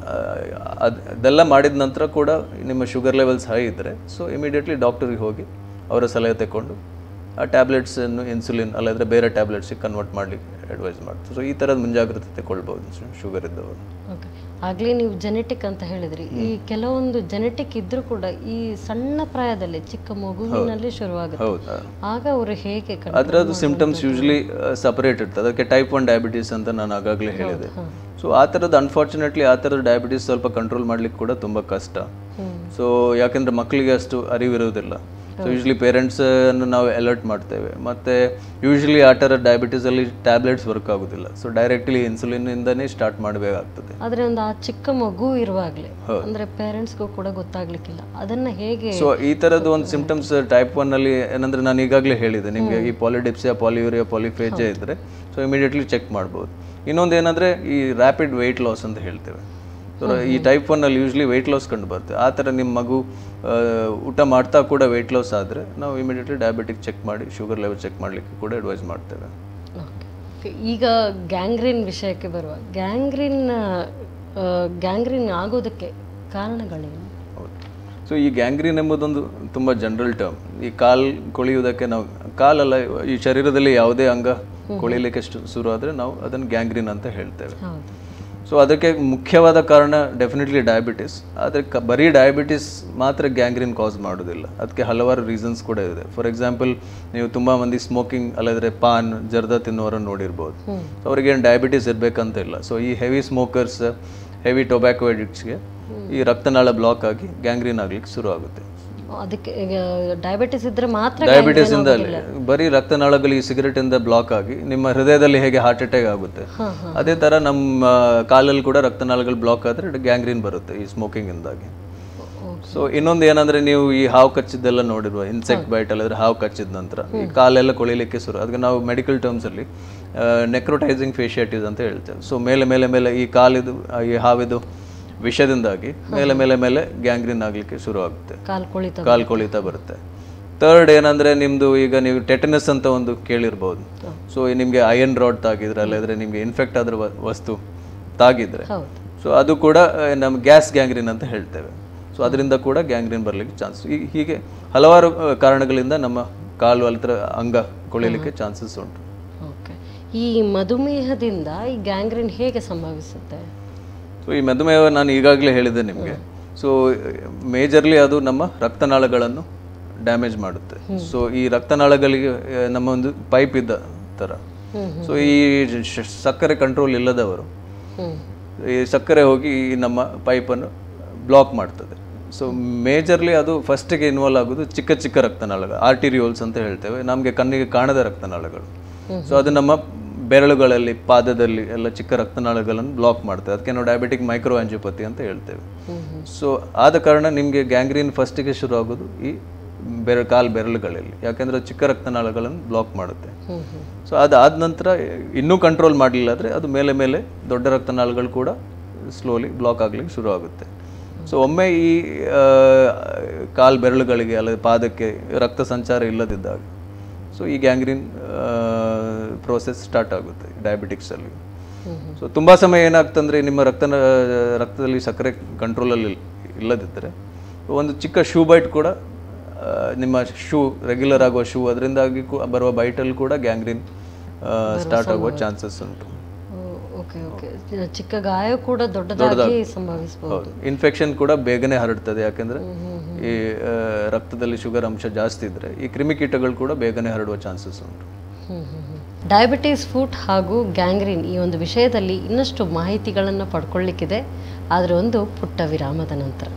ಅದು ಅದೆಲ್ಲ ಮಾಡಿದ ನಂತರ ಕೂಡ ನಿಮ್ಮ ಶುಗರ್ ಲೆವೆಲ್ಸ್ ಹೈ ಇದ್ದರೆ ಸೊ ಇಮಿಡಿಯೇಟ್ಲಿ ಡಾಕ್ಟರಿಗೆ ಹೋಗಿ ಅವರ ಸಲಹೆ ತೆಕ್ಕೊಂಡು ಆ ಟ್ಯಾಬ್ಲೆಟ್ಸನ್ನು ಇನ್ಸುಲಿನ್ ಅಲ್ಲದ್ರೆ ಬೇರೆ ಟ್ಯಾಬ್ಲೆಟ್ಸಿಗೆ ಕನ್ವರ್ಟ್ ಮಾಡಲಿಕ್ಕೆ ಅಡ್ವೈಸ್ ಮಾಡ್ತಾರೆ ಸೊ ಈ ಥರದ ಮುಂಜಾಗ್ರತೆ ತಗೊಳ್ಬೋದು ಶುಗರ್ ಇದ್ದವರು ಓಕೆ ಆಗಲೇ ನೀವು ಜೆನೆಟಿಕ್ ಅಂತ ಹೇಳಿದ್ರಿ ಈ ಕೆಲವೊಂದು ಜೆನೆಟಿಕ್ ಇದ್ರೂ ಕೂಡ ಈ ಸಣ್ಣ ಪ್ರಾಯದಲ್ಲಿ ಚಿಕ್ಕ ಮಗುವಿನಲ್ಲಿ ಶುರುವಾಗುತ್ತೆ ಹೌದಾ ಆಗ ಅವರು ಹೇಗೆ ಕಂಡು ಅದರದ್ದು ಸಿಂಪ್ಟಮ್ಸ್ ಯೂಶ್ವಲಿ ಸಪರೇಟ್ ಇರ್ತದೆ ಅದಕ್ಕೆ ಟೈಪ್ ಒನ್ ಡಯಾಬಿಟೀಸ್ ಅಂತ ನಾನು ಆಗಾಗಲೇ ಹೇಳಿದೆ ಸೊ ಆ ಥರದ್ದು ಅನ್ಫಾರ್ಚುನೇಟ್ಲಿ ಆ ಥರದ ಡಯಾಬಿಟೀಸ್ ಸ್ವಲ್ಪ ಕಂಟ್ರೋಲ್ ಮಾಡ್ಲಿಕ್ಕೆ ಕೂಡ ತುಂಬ ಕಷ್ಟ ಸೊ ಯಾಕೆಂದ್ರೆ ಮಕ್ಕಳಿಗೆ ಅಷ್ಟು ಅರಿವಿರುವುದಿಲ್ಲ ಸೊ ಯೂಶ್ವಲಿ ಪೇರೆಂಟ್ಸ್ ಅನ್ನು ನಾವು ಅಲರ್ಟ್ ಮಾಡ್ತೇವೆ ಮತ್ತೆ ಯೂಶ್ವಲಿ ಆ ಥರ ಡಯಾಬಿಟೀಸ್ ಅಲ್ಲಿ ಟ್ಯಾಬ್ಲೆಟ್ಸ್ ವರ್ಕ್ ಆಗೋದಿಲ್ಲ ಸೊ ಡೈರೆಕ್ಟ್ಲಿ ಇನ್ಸುಲಿನ್ ಇಂದನೇ ಸ್ಟಾರ್ಟ್ ಮಾಡಬೇಕಾಗ್ತದೆ ಆದ್ರೆ ಒಂದು ಆ ಚಿಕ್ಕ ಮಗು ಇರುವಾಗಲೇ ಅಂದ್ರೆ ಪೇರೆಂಟ್ಸ್ಗೂ ಕೂಡ ಗೊತ್ತಾಗ್ಲಿಕ್ಕಿಲ್ಲ ಅದನ್ನ ಹೇಗೆ ಸೊ ಈ ಥರದ್ದು ಒಂದು ಸಿಂಪ್ಟಮ್ಸ್ ಟೈಪ್ ಒನ್ ಅಲ್ಲಿ ಏನಂದ್ರೆ ನಾನು ಈಗಾಗಲೇ ಹೇಳಿದೆ ನಿಮಗೆ ಈ ಪಾಲಿಡಿಪ್ಸಿಯಾ ಪಾಲಿಯೂರಿಯಾ ಪಾಲಿಫೇಜೆ ಇದ್ರೆ ಸೊ ಇಮಿಡಿಯೇಟ್ಲಿ ಚೆಕ್ ಮಾಡ್ಬೋದು ಇನ್ನೊಂದು ಏನಂದ್ರೆ ಈ ರ್ಯಾಪಿಡ್ ವೆಯ್ಟ್ ಲಾಸ್ ಅಂತ ಹೇಳ್ತೇವೆ ಸೊ ಈ ಟೈಪ್ ಒನ್ ಅಲ್ಲಿ ಯೂಶ್ವಲಿ ವೆಯ್ಟ್ ಲಾಸ್ ಕಂಡು ಬರುತ್ತೆ ಆ ಥರ ನಿಮ್ಮ ಮಗು ಆ, ಊಟ ಮಾಡ್ತಾ ಕೂಡ ವೆಯ್ಟ್ ಲಾಸ್ ಆದರೆ ನಾವು ಇಮಿಡಿಯೇಟ್ಲಿ ಡಯಾಬಿಟಿಕ್ ಚೆಕ್ ಮಾಡಿ ಶುಗರ್ ಲೆವೆಲ್ ಚೆಕ್ ಮಾಡಲಿಕ್ಕೆ ಕೂಡ ಅಡ್ವೈಸ್ ಮಾಡ್ತೇವೆ Okay. ಈಗ ಗ್ಯಾಂಗ್ರೀನ್ ವಿಷಯಕ್ಕೆ ಬರುವ ಗ್ಯಾಂಗ್ರೀನ್ ಗ್ಯಾಂಗ್ರೀನ್ ಆಗೋದಕ್ಕೆ ಕಾರಣಗಳೇನು ಹೌದು ಸೊ ಈ ಗ್ಯಾಂಗ್ರೀನ್ ಎಂಬುದೊಂದು ತುಂಬ ಜನರಲ್ ಟರ್ಮ್ ಈ ಕಾಲ್ ಕೊಳೆಯುವುದಕ್ಕೆ ನಾವು ಕಾಲಲ್ಲ ಈ ಶರೀರದಲ್ಲಿ ಯಾವುದೇ ಅಂಗ ಕೊಳಿಲಿಕ್ಕೆ ಶು- ಶುರು ಆದರೆ ನಾವು ಅದನ್ನು ಗ್ಯಾಂಗ್ರೀನ್ ಅಂತ ಹೇಳ್ತೇವೆ ಹೌದು ಸೊ ಅದಕ್ಕೆ ಮುಖ್ಯವಾದ ಕಾರಣ ಡೆಫಿನೆಟ್ಲಿ ಡಯಾಬಿಟಿಸ್ ಆದರೆ ಕ ಬರೀ ಡಯಾಬಿಟಿಸ್ ಮಾತ್ರ ಗ್ಯಾಂಗ್ರೀನ್ ಕಾಸ್ ಮಾಡೋದಿಲ್ಲ ಅದಕ್ಕೆ ಹಲವಾರು ರೀಸನ್ಸ್ ಕೂಡ ಇದೆ ಫಾರ್ ಎಕ್ಸಾಂಪಲ್ ನೀವು ತುಂಬ ಮಂದಿ ಸ್ಮೋಕಿಂಗ್ ಅಲ್ಲದ್ರೆ ಪಾನ್ ಜರ್ದ ತಿನ್ನುವರನ್ನು ನೋಡಿರ್ಬೋದು ಸೊ ಅವ್ರಿಗೇನು ಡಯಾಬಿಟಿಸ್ ಇರಬೇಕಂತ ಇಲ್ಲ ಸೊ ಈ ಹೆವಿ ಸ್ಮೋಕರ್ಸ್ ಹೆವಿ ಟೊಬ್ಯಾಕೋ ಎಡಿಕ್ಟ್ಸ್ಗೆ ಈ ರಕ್ತನಾಳ ಬ್ಲಾಕ್ ಆಗಿ ಗ್ಯಾಂಗ್ರೀನ್ ಆಗ್ಲಿಕ್ಕೆ ಶುರು ಆಗುತ್ತೆ ಅದಕ್ಕೆ ಡಯಾಬಿಟಿಸ್ ಇದ್ರೆ ಮಾತ್ರ ಡಯಾಬಿಟಿಸ್ ಇಂದ ಅಲ್ಲೇ ಬರೀ ರಕ್ತನಾಳಗಳು ಈ ಸಿಗರೆಟ್ ಇಂದ ಬ್ಲಾಕ್ ಆಗಿ ನಿಮ್ಮ ಹೃದಯದಲ್ಲಿ ಹೇಗೆ ಹಾರ್ಟ್ ಅಟ್ಯಾಕ್ ಆಗುತ್ತೆ ಅದೇ ತರ ನಮ್ಮ ಕಾಲಲ್ಲಿ ಕೂಡ ರಕ್ತನಾಳಗಳು ಬ್ಲಾಕ್ ಆದ್ರೆ ಗ್ಯಾಂಗ್ರೀನ್ ಬರುತ್ತೆ ಈ ಸ್ಮೋಕಿಂಗ್ ಇಂದಾಗಿ ಸೊ ಇನ್ನೊಂದು ಏನಂದ್ರೆ ನೀವು ಈ ಹಾವು ಕಚ್ಚಿದ್ದೆಲ್ಲ ನೋಡಿರುವ ಇನ್ಸೆಕ್ಟ್ ಬೈಟ್ ಅಲ್ಲದ್ರೆ ಹಾವು ಕಚ್ಚಿದ ನಂತರ ಈ ಕಾಲೆಲ್ಲ ಕೊಳಿಲಿಕ್ಕೆ ಶುರು ಅದಕ್ಕೆ ನಾವು ಮೆಡಿಕಲ್ ಟರ್ಮ್ಸ್ ಅಲ್ಲಿ ನೆಕ್ರೋಟೈಸಿಂಗ್ ಫೇಶಿಯಟಿಸ್ ಅಂತ ಹೇಳ್ತೇವೆ ಸೊ ಮೇಲೆ ಮೇಲೆ ಮೇಲೆ ಈ ಕಾಲಿದು ಆ, ಈ ಹಾವಿದು ವಿಷದಿಂದಾಗಿ ಮೇಲೆ ಮೇಲೆ ಮೇಲೆ ಗ್ಯಾಂಗ್ರೀನ್ ಆಗ್ಲಿಕ್ಕೆ ಶುರು ಆಗುತ್ತೆ ಕಾಲ್ ಕೊಳಿತ ಕಾಲ್ ಕೊಳಿತಾ ಬರುತ್ತೆ ಥರ್ಡ್ ಏನಂದ್ರೆ ನಿಮ್ದು ಈಗ ನೀವು ಟೆಟನಸ್ ಅಂತ ಒಂದು ಕೇಳಿರ್ಬೋದು ಸೊ ನಿಮಗೆ ಅಯನ್ ರಾಡ್ ತಾಗಿದ್ರೆ ಅಲ್ಲದ್ರೆ ನಿಮಗೆ ಇನ್ಫೆಕ್ಟ್ ಆದ್ರ ವ- ವಸ್ತು ತಾಗಿದ್ರೆ ಹೌದು ಸೊ ಅದು ಕೂಡ ಆ, ನಮ್ಮ ಗ್ಯಾಸ್ ಗ್ಯಾಂಗ್ರೀನ್ ಅಂತ ಹೇಳ್ತೇವೆ ಸೊ ಅದರಿಂದ ಕೂಡ ಗ್ಯಾಂಗ್ರೀನ್ ಬರಲಿಕ್ಕೆ ಚಾನ್ಸ್ ಹೀಗೆ ಹಲವಾರು ಆ, ಕಾರಣಗಳಿಂದ ನಮ್ಮ ಕಾಲು ಅಲ್ತರ ಅಂಗ ಕೊಳಿಲಿಕ್ಕೆ ಚಾನ್ಸಸ್ ಉಂಟು ಓಕೆ ಈ ಮಧುಮೇಹದಿಂದ ಈ ಗ್ಯಾಂಗ್ರೀನ್ ಹೇಗೆ ಸಂಭವಿಸುತ್ತೆ ಸೊ ಈ ಮಧುಮೇಹ ನಾನು ಈಗಾಗಲೇ ಹೇಳಿದೆ ನಿಮಗೆ ಸೊ ಮೇಜರ್ಲಿ ಅದು ನಮ್ಮ ರಕ್ತನಾಳಗಳನ್ನು ಡ್ಯಾಮೇಜ್ ಮಾಡುತ್ತೆ ಸೊ ಈ ರಕ್ತನಾಳಗಳಿಗೆ ಆ, ನಮ್ಮ ಒಂದು ಪೈಪ್ ಇದ್ದ ಥರ ಸೊ ಈ ಶ- ಸಕ್ಕರೆ ಕಂಟ್ರೋಲ್ ಇಲ್ಲದವರು ಹ್ಮ್ ಈ ಸಕ್ಕರೆ ಹೋಗಿ ಈ ನಮ್ಮ ಪೈಪನ್ನು ಬ್ಲಾಕ್ ಮಾಡ್ತದೆ ಸೊ ಮೇಜರ್ಲಿ ಅದು ಫಸ್ಟಿಗೆ ಇನ್ವಾಲ್ವ್ ಆಗೋದು ಚಿಕ್ಕ ಚಿಕ್ಕ ರಕ್ತನಾಳಗಳು ಆರ್ಟಿರಿಯೋಲ್ಸ್ ಅಂತ ಹೇಳ್ತೇವೆ ನಮಗೆ ಕಣ್ಣಿಗೆ ಕಾಣದ ರಕ್ತನಾಳಗಳು ಸೊ ಅದು ನಮ್ಮ ಬೆರಳುಗಳಲ್ಲಿ ಪಾದದಲ್ಲಿ ಎಲ್ಲ ಚಿಕ್ಕ ರಕ್ತನಾಳಗಳನ್ನು ಬ್ಲಾಕ್ ಮಾಡ್ತದೆ ಅದಕ್ಕೆ ನಾವು ಡಯಾಬಿಟಿಕ್ ಮೈಕ್ರೋ ಆಂಜಿಯೋಪತಿ ಅಂತ ಹೇಳ್ತೇವೆ ಸೊ ಆದ ಕಾರಣ ನಿಮಗೆ ಗ್ಯಾಂಗ್ರೀನ್ ಫಸ್ಟಿಗೆ ಶುರು ಆಗೋದು ಈ ಬೆರ ಕಾಲು ಬೆರಳುಗಳಲ್ಲಿ ಯಾಕೆಂದ್ರೆ ಅದು ಚಿಕ್ಕ ರಕ್ತನಾಳಗಳನ್ನು ಬ್ಲಾಕ್ ಮಾಡುತ್ತೆ ಹ್ಮ್ ಹ್ಮ್ ಸೊ ಅದಾದ ನಂತರ ಇನ್ನೂ ಕಂಟ್ರೋಲ್ ಮಾಡಲಿಲ್ಲ ಅಂದರೆ ಅದು ಮೇಲೆ ಮೇಲೆ ದೊಡ್ಡ ರಕ್ತನಾಳಗಳು ಕೂಡ ಸ್ಲೋಲಿ ಬ್ಲಾಕ್ ಆಗ್ಲಿಕ್ಕೆ ಶುರು ಆಗುತ್ತೆ ಸೊ ಒಮ್ಮೆ ಈ ಆ, ಕಾಲ್ ಬೆರಳುಗಳಿಗೆ ಅಲ್ಲ ಪಾದಕ್ಕೆ ರಕ್ತ ಸಂಚಾರ ಇಲ್ಲದಿದ್ದಾಗ ಸೊ ಈ ಗ್ಯಾಂಗ್ರೀನ್ ಪ್ರೋಸೆಸ್ ಸ್ಟಾರ್ಟ್ ಆಗುತ್ತೆ ಡಯಾಬಿಟಿಕ್ಸಲ್ಲಿ ಸೊ ತುಂಬ ಸಮಯ ಏನಾಗ್ತಂದ್ರೆ ನಿಮ್ಮ ರಕ್ತ ರಕ್ತದಲ್ಲಿ ಸಕ್ಕರೆ ಕಂಟ್ರೋಲಲ್ಲಿ ಇಲ್ಲದಿದ್ದರೆ ಒಂದು ಚಿಕ್ಕ ಶೂ ಬೈಟ್ ಕೂಡ ಆ, ನಿಮ್ಮ ಶೂ ರೆಗ್ಯುಲರ್ ಆಗುವ ಶೂ ಅದರಿಂದಾಗಿ ಕೂ- ಬರುವ ಬೈಟಲ್ಲಿ ಕೂಡ ಗ್ಯಾಂಗ್ರೀನ್ ಸ್ಟಾರ್ಟ್ ಆಗುವ ಚಾನ್ಸಸ್ ಉಂಟು ಓಕೆ ಓಕೆ ಚಿಕ್ಕ ಗಾಯ ಕೂಡ ದೊಡ್ಡದಾಗಿ ಸಂಭವಿಸಬಹುದು ಹೌದು ಇನ್ಫೆಕ್ಷನ್ ಕೂಡ ಬೇಗನೆ ಹರಡ್ತದೆ ಯಾಕೆಂದ್ರೆ ಈ ಆ, ರಕ್ತದಲ್ಲಿ ಶುಗರ್ ಅಂಶ ಜಾಸ್ತಿ ಇದ್ರೆ ಈ ಕ್ರಿಮಿಕೀಟಗಳು ಕೂಡ ಬೇಗನೆ ಹರಡುವ ಚಾನ್ಸಸ್ ಉಂಟು ಡಯಾಬಿಟೀಸ್ ಫುಡ್ ಹಾಗೂ ಗ್ಯಾಂಗ್ರೀನ್ ಈ ಒಂದು ವಿಷಯದಲ್ಲಿ ಇನ್ನಷ್ಟು ಮಾಹಿತಿಗಳನ್ನು ಪಡ್ಕೊಳ್ಳಿಕ್ಕಿದೆ ಆದರೆ ಒಂದು ಪುಟ್ಟ ವಿರಾಮದ ನಂತರ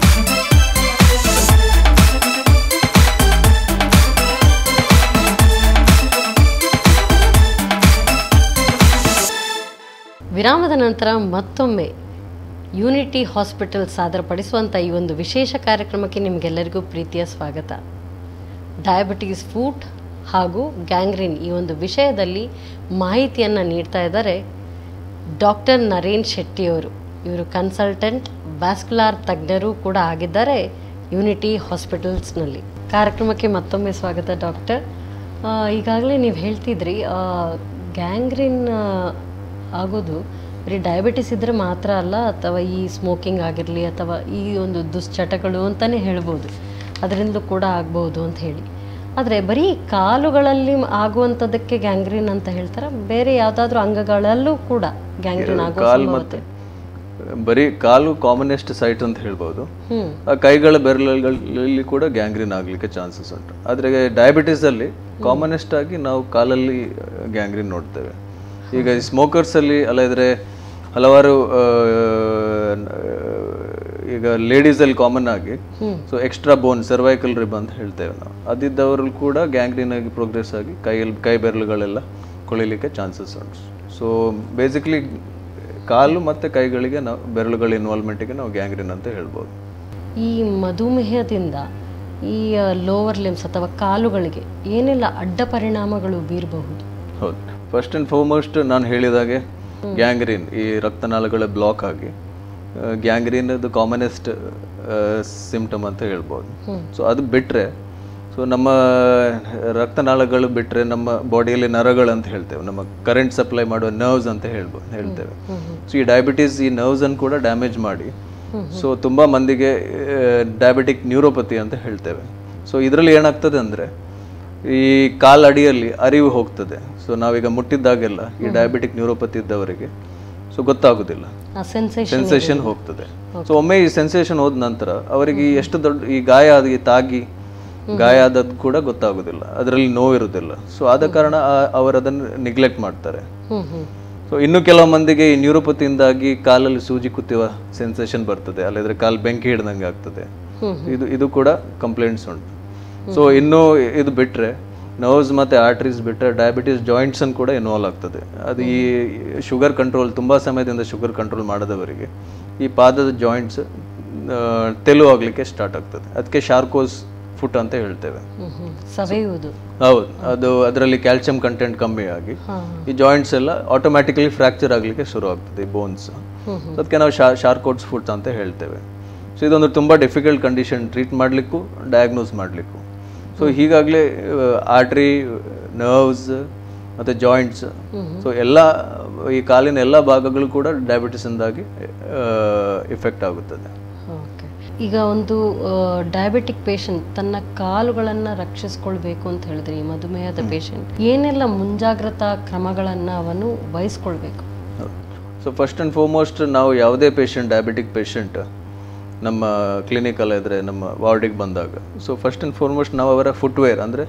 ವಿರಾಮದ ನಂತರ ಮತ್ತೊಮ್ಮೆ ಯೂನಿಟಿ ಹಾಸ್ಪಿಟಲ್ ಸಾದರಪಡಿಸುವಂಥ ಈ ಒಂದು ವಿಶೇಷ ಕಾರ್ಯಕ್ರಮಕ್ಕೆ ನಿಮಗೆಲ್ಲರಿಗೂ ಪ್ರೀತಿಯ ಸ್ವಾಗತ ಡಯಾಬಿಟೀಸ್ ಫುಡ್ ಹಾಗೂ ಗ್ಯಾಂಗ್ರೀನ್ ಈ ಒಂದು ವಿಷಯದಲ್ಲಿ ಮಾಹಿತಿಯನ್ನು ನೀಡ್ತಾ ಇದ್ದಾರೆ ಡಾಕ್ಟರ್ ನರೇನ್ ಶೆಟ್ಟಿಯವರು ಇವರು ಕನ್ಸಲ್ಟೆಂಟ್ ವ್ಯಾಸ್ಕುಲಾರ್ ತಜ್ಞರು ಕೂಡ ಆಗಿದ್ದಾರೆ ಯೂನಿಟಿ ಹಾಸ್ಪಿಟಲ್ಸ್ನಲ್ಲಿ ಕಾರ್ಯಕ್ರಮಕ್ಕೆ ಮತ್ತೊಮ್ಮೆ ಸ್ವಾಗತ ಡಾಕ್ಟರ್ ಈಗಾಗಲೇ ನೀವು ಹೇಳ್ತಿದ್ರಿ ಗ್ಯಾಂಗ್ರೀನ್ ಆಗೋದು ಬರೀ ಡಯಾಬಿಟಿಸ್ ಇದ್ದರೆ ಮಾತ್ರ ಅಲ್ಲ ಅಥವಾ ಈ ಸ್ಮೋಕಿಂಗ್ ಆಗಿರಲಿ ಅಥವಾ ಈ ಒಂದು ದುಶ್ಚಟಗಳು ಅಂತಲೇ ಹೇಳ್ಬೋದು ಅದರಿಂದಲೂ ಕೂಡ ಆಗ್ಬೋದು ಅಂತ ಹೇಳಿ ಆದರೆ ಬರೀ ಕಾಲುಗಳಲ್ಲಿ ಆಗುವಂಥದ್ದಕ್ಕೆ ಗ್ಯಾಂಗ್ರೀನ್ ಅಂತ ಹೇಳ್ತಾರೆ ಬೇರೆ ಯಾವುದಾದ್ರೂ ಅಂಗಗಳಲ್ಲೂ ಕೂಡ ಗ್ಯಾಂಗ್ರೀನ್ ಆಗೋ ಕಾಲು ಮತ್ತೆ ಬರೀ ಕಾಲು ಕಾಮನೆಸ್ಟ್ ಸೈಟ್ ಅಂತ ಹೇಳ್ಬೋದು ಹ್ಞೂ ಆ ಕೈಗಳ ಬೆರಳುಗಳಲ್ಲಿ ಕೂಡ ಗ್ಯಾಂಗ್ರೀನ್ ಆಗಲಿಕ್ಕೆ ಚಾನ್ಸಸ್ ಉಂಟು ಆದರೆ ಡಯಾಬಿಟಿಸ್ ಅಲ್ಲಿ ಕಾಮನೆಸ್ಟ್ ಆಗಿ ನಾವು ಕಾಲಲ್ಲಿ ಗ್ಯಾಂಗ್ರೀನ್ ನೋಡ್ತೇವೆ ಈಗ ಸ್ಮೋಕರ್ಸ್ ಅಲ್ಲಿ ಅಲ್ಲದ್ರೆ ಹಲವಾರು ಆ, ಈಗ ಲೇಡೀಸ್ ಅಲ್ಲಿ ಕಾಮನ್ ಆಗಿ so extra bone cervical rib ಅಂತ ಹೇಳ್ತೇವೆ ನಾವು ಅದಿದ್ದವರು ಕೂಡ ಗ್ಯಾಂಗ್ರೀನ್ ಆಗಿ ಪ್ರೋಗ್ರೆಸ್ ಆಗಿ ಕೈಯಲ್ಲಿ ಕೈ ಬೆರಳುಗಳೆಲ್ಲ ಕೊಳಿಲಿಕ್ಕೆ ಚಾನ್ಸಸ್ ಉಂಟು ಸೊ ಬೇಸಿಕ್ಲಿ ಕಾಲು ಮತ್ತು ಕೈಗಳಿಗೆ ನಾವು ಬೆರಳುಗಳ ಇನ್ವಾಲ್ವ್ಮೆಂಟಿಗೆ ನಾವು ಗ್ಯಾಂಗ್ರೀನ್ ಅಂತ ಹೇಳ್ಬೋದು ಈ ಮಧುಮೇಹದಿಂದ ಈ ಲೋವರ್ ಲಿಮ್ಸ್ ಅಥವಾ ಕಾಲುಗಳಿಗೆ ಏನೆಲ್ಲ ಅಡ್ಡ ಪರಿಣಾಮಗಳು ಬೀರಬಹುದು ಹೌದು ಫಸ್ಟ್ ಆ್ಯಂಡ್ ಫಾರ್ಮೋಸ್ಟ್ ನಾನು ಹೇಳಿದಾಗೆ ಗ್ಯಾಂಗ್ರೀನ್ ಈ ರಕ್ತನಾಳಗಳ ಬ್ಲಾಕ್ ಆಗಿ ಗ್ಯಾಂಗ್ರೀನ್ ಅದು ಕಾಮನೆಸ್ಟ್ ಸಿಂಪ್ಟಮ್ ಅಂತ ಹೇಳ್ಬೋದು ಸೊ ಅದು ಬಿಟ್ಟರೆ ಸೊ ನಮ್ಮ ರಕ್ತನಾಳಗಳು ಬಿಟ್ಟರೆ ನಮ್ಮ ಬಾಡಿಯಲ್ಲಿ ನರಗಳು ಅಂತ ಹೇಳ್ತೇವೆ ನಮ್ಮ ಕರೆಂಟ್ ಸಪ್ಲೈ ಮಾಡುವ ನರ್ವ್ಸ್ ಅಂತ ಹೇಳ್ಬೋದು ಹೇಳ್ತೇವೆ ಸೊ ಈ ಡಯಾಬಿಟೀಸ್ ಈ ನರ್ವ್ಸನ್ನು ಕೂಡ ಡ್ಯಾಮೇಜ್ ಮಾಡಿ ಸೊ ತುಂಬ ಮಂದಿಗೆ ಡಯಾಬಿಟಿಕ್ ನ್ಯೂರೋಪತಿ ಅಂತ ಹೇಳ್ತೇವೆ ಸೊ ಇದರಲ್ಲಿ ಏನಾಗ್ತದೆ ಅಂದರೆ ಈ ಕಾಲ್ ಅಡಿಯಲ್ಲಿ ಅರಿವು ಹೋಗ್ತದೆ ಸೊ ನಾವೀಗ ಮುಟ್ಟಿದ್ದಾಗೆಲ್ಲ ಈ ಡಯಾಬಿಟಿಕ್ ನ್ಯೂರೋಪತಿ ಇದ್ದವರಿಗೆ ಸೊ ಗೊತ್ತಾಗೋದಿಲ್ಲ ಆ ಸೆನ್ಸೇಷನ್ ಸೆನ್ಸೇಷನ್ ಹೋಗ್ತದೆ ಸೊ ಒಮ್ಮೆ ಈ ಸೆನ್ಸೇಷನ್ ಹೋದ ನಂತರ ಅವರಿಗೆ ಈ ಎಷ್ಟು ದೊಡ್ಡ ಈ ಗಾಯ ಆಗಿ ತಾಗಿ ಗಾಯ ಆದದ್ದು ಕೂಡ ಗೊತ್ತಾಗೋದಿಲ್ಲ ಅದರಲ್ಲಿ ನೋವಿರುವುದಿಲ್ಲ ಸೊ ಆದ ಕಾರಣ ಆ- ಅವರು ಅದನ್ನು ನಿಗ್ಲೆಕ್ಟ್ ಮಾಡ್ತಾರೆ ಹ್ಞೂ ಹ್ಞೂ ಸೊ ಇನ್ನು ಕೆಲವು ಮಂದಿಗೆ ಈ ನ್ಯೂರೋಪತಿಯಿಂದಾಗಿ ಕಾಲಲ್ಲಿ ಸೂಜಿ ಕುತ್ತುವ ಸೆನ್ಸೇಷನ್ ಬರ್ತದೆ ಅಲ್ಲಿದ್ರೆ ಕಾಲು ಬೆಂಕಿ ಹಿಡ್ದಂಗೆ ಆಗ್ತದೆ ಇದು ಇದು ಕೂಡ ಕಂಪ್ಲೇಂಟ್ಸ್ ಉಂಟು ಸೊ ಇನ್ನು ಇದು ಬಿಟ್ಟರೆ ನರ್ವ್ಸ್ ಮತ್ತು ಆರ್ಟ್ರೀಸ್ ಬಿಟ್ಟರೆ ಡಯಾಬಿಟಿಸ್ ಜಾಯಿಂಟ್ಸನ್ನು ಕೂಡ ಇನ್ವಾಲ್ವ್ ಆಗ್ತದೆ ಅದು ಈ ಶುಗರ್ ಕಂಟ್ರೋಲ್ ತುಂಬ ಸಮಯದಿಂದ ಶುಗರ್ ಕಂಟ್ರೋಲ್ ಮಾಡದವರಿಗೆ ಈ ಪಾದದ ಜಾಯಿಂಟ್ಸ್ ತೆಲು ಆಗಲಿಕ್ಕೆ ಸ್ಟಾರ್ಟ್ ಆಗ್ತದೆ ಅದಕ್ಕೆ ಶಾರ್ಕೋಸ್ ಫುಟ್ ಅಂತ ಹೇಳ್ತೇವೆ ಹ್ಞೂ ಹ್ಞೂ ಸವೆಯುವುದು ಹೌದು ಅದು ಅದರಲ್ಲಿ ಕ್ಯಾಲ್ಸಿಯಂ ಕಂಟೆಂಟ್ ಕಮ್ಮಿ ಆಗಿ ಹಾಂ ಈ ಜಾಯಿಂಟ್ಸ್ ಎಲ್ಲ ಆಟೋಮ್ಯಾಟಿಕಲಿ ಫ್ರ್ಯಾಕ್ಚರ್ ಆಗಲಿಕ್ಕೆ ಶುರು ಆಗ್ತದೆ ಈ ಬೋನ್ಸ್ ಅದಕ್ಕೆ ನಾವು ಶಾ ಶಾರ್ಕೋಟ್ಸ್ ಫುಟ್ಸ್ ಅಂತ ಹೇಳ್ತೇವೆ ಸೊ ಇದೊಂದು ತುಂಬ ಡಿಫಿಕಲ್ಟ್ ಕಂಡೀಷನ್ ಟ್ರೀಟ್ ಮಾಡಲಿಕ್ಕೂ ಡಯಾಗ್ನೋಸ್ ಮಾಡಲಿಕ್ಕೂ ಸೊ ಹೀಗಾಗಲೇ ಆರ್ಟ್ರಿ ನರ್ವ್ಸ್ ಮತ್ತು ಜಾಯಿಂಟ್ಸ್ ಸೊ ಎಲ್ಲ ಈ ಕಾಲಿನ ಎಲ್ಲ ಭಾಗಗಳು ಕೂಡ ಡಯಾಬಿಟಿಸಿಂದಾಗಿ ಇಫೆಕ್ಟ್ ಆಗುತ್ತದೆ ಓಕೆ ಈಗ ಒಂದು ಡಯಾಬಿಟಿಕ್ ಪೇಷಂಟ್ ತನ್ನ ಕಾಲುಗಳನ್ನು ರಕ್ಷಿಸ್ಕೊಳ್ಬೇಕು ಅಂತ ಹೇಳಿದ್ರೆ ಈ ಮಧುಮೇಹದ ಪೇಷಂಟ್ ಏನೆಲ್ಲ ಮುಂಜಾಗ್ರತಾ ಕ್ರಮಗಳನ್ನು ಅವನು ವಹಿಸ್ಕೊಳ್ಬೇಕು ಸೊ ಫಸ್ಟ್ ಆ್ಯಂಡ್ ಫಾರ್ಮೋಸ್ಟ್ ನಾವು ಯಾವುದೇ ಪೇಷಂಟ್ ಡಯಾಬಿಟಿಕ್ ಪೇಷಂಟ್ ನಮ್ಮ ಕ್ಲಿನಿಕಲ್ಲಿ ಇದ್ರೆ ನಮ್ಮ ವಾರ್ಡಿಗೆ ಬಂದಾಗ ಸೊ ಫಸ್ಟ್ ಆ್ಯಂಡ್ ಫಾರ್ಮೋಸ್ಟ್ ನಾವು ಅವರ ಫುಟ್ವೇರ್ ಅಂದರೆ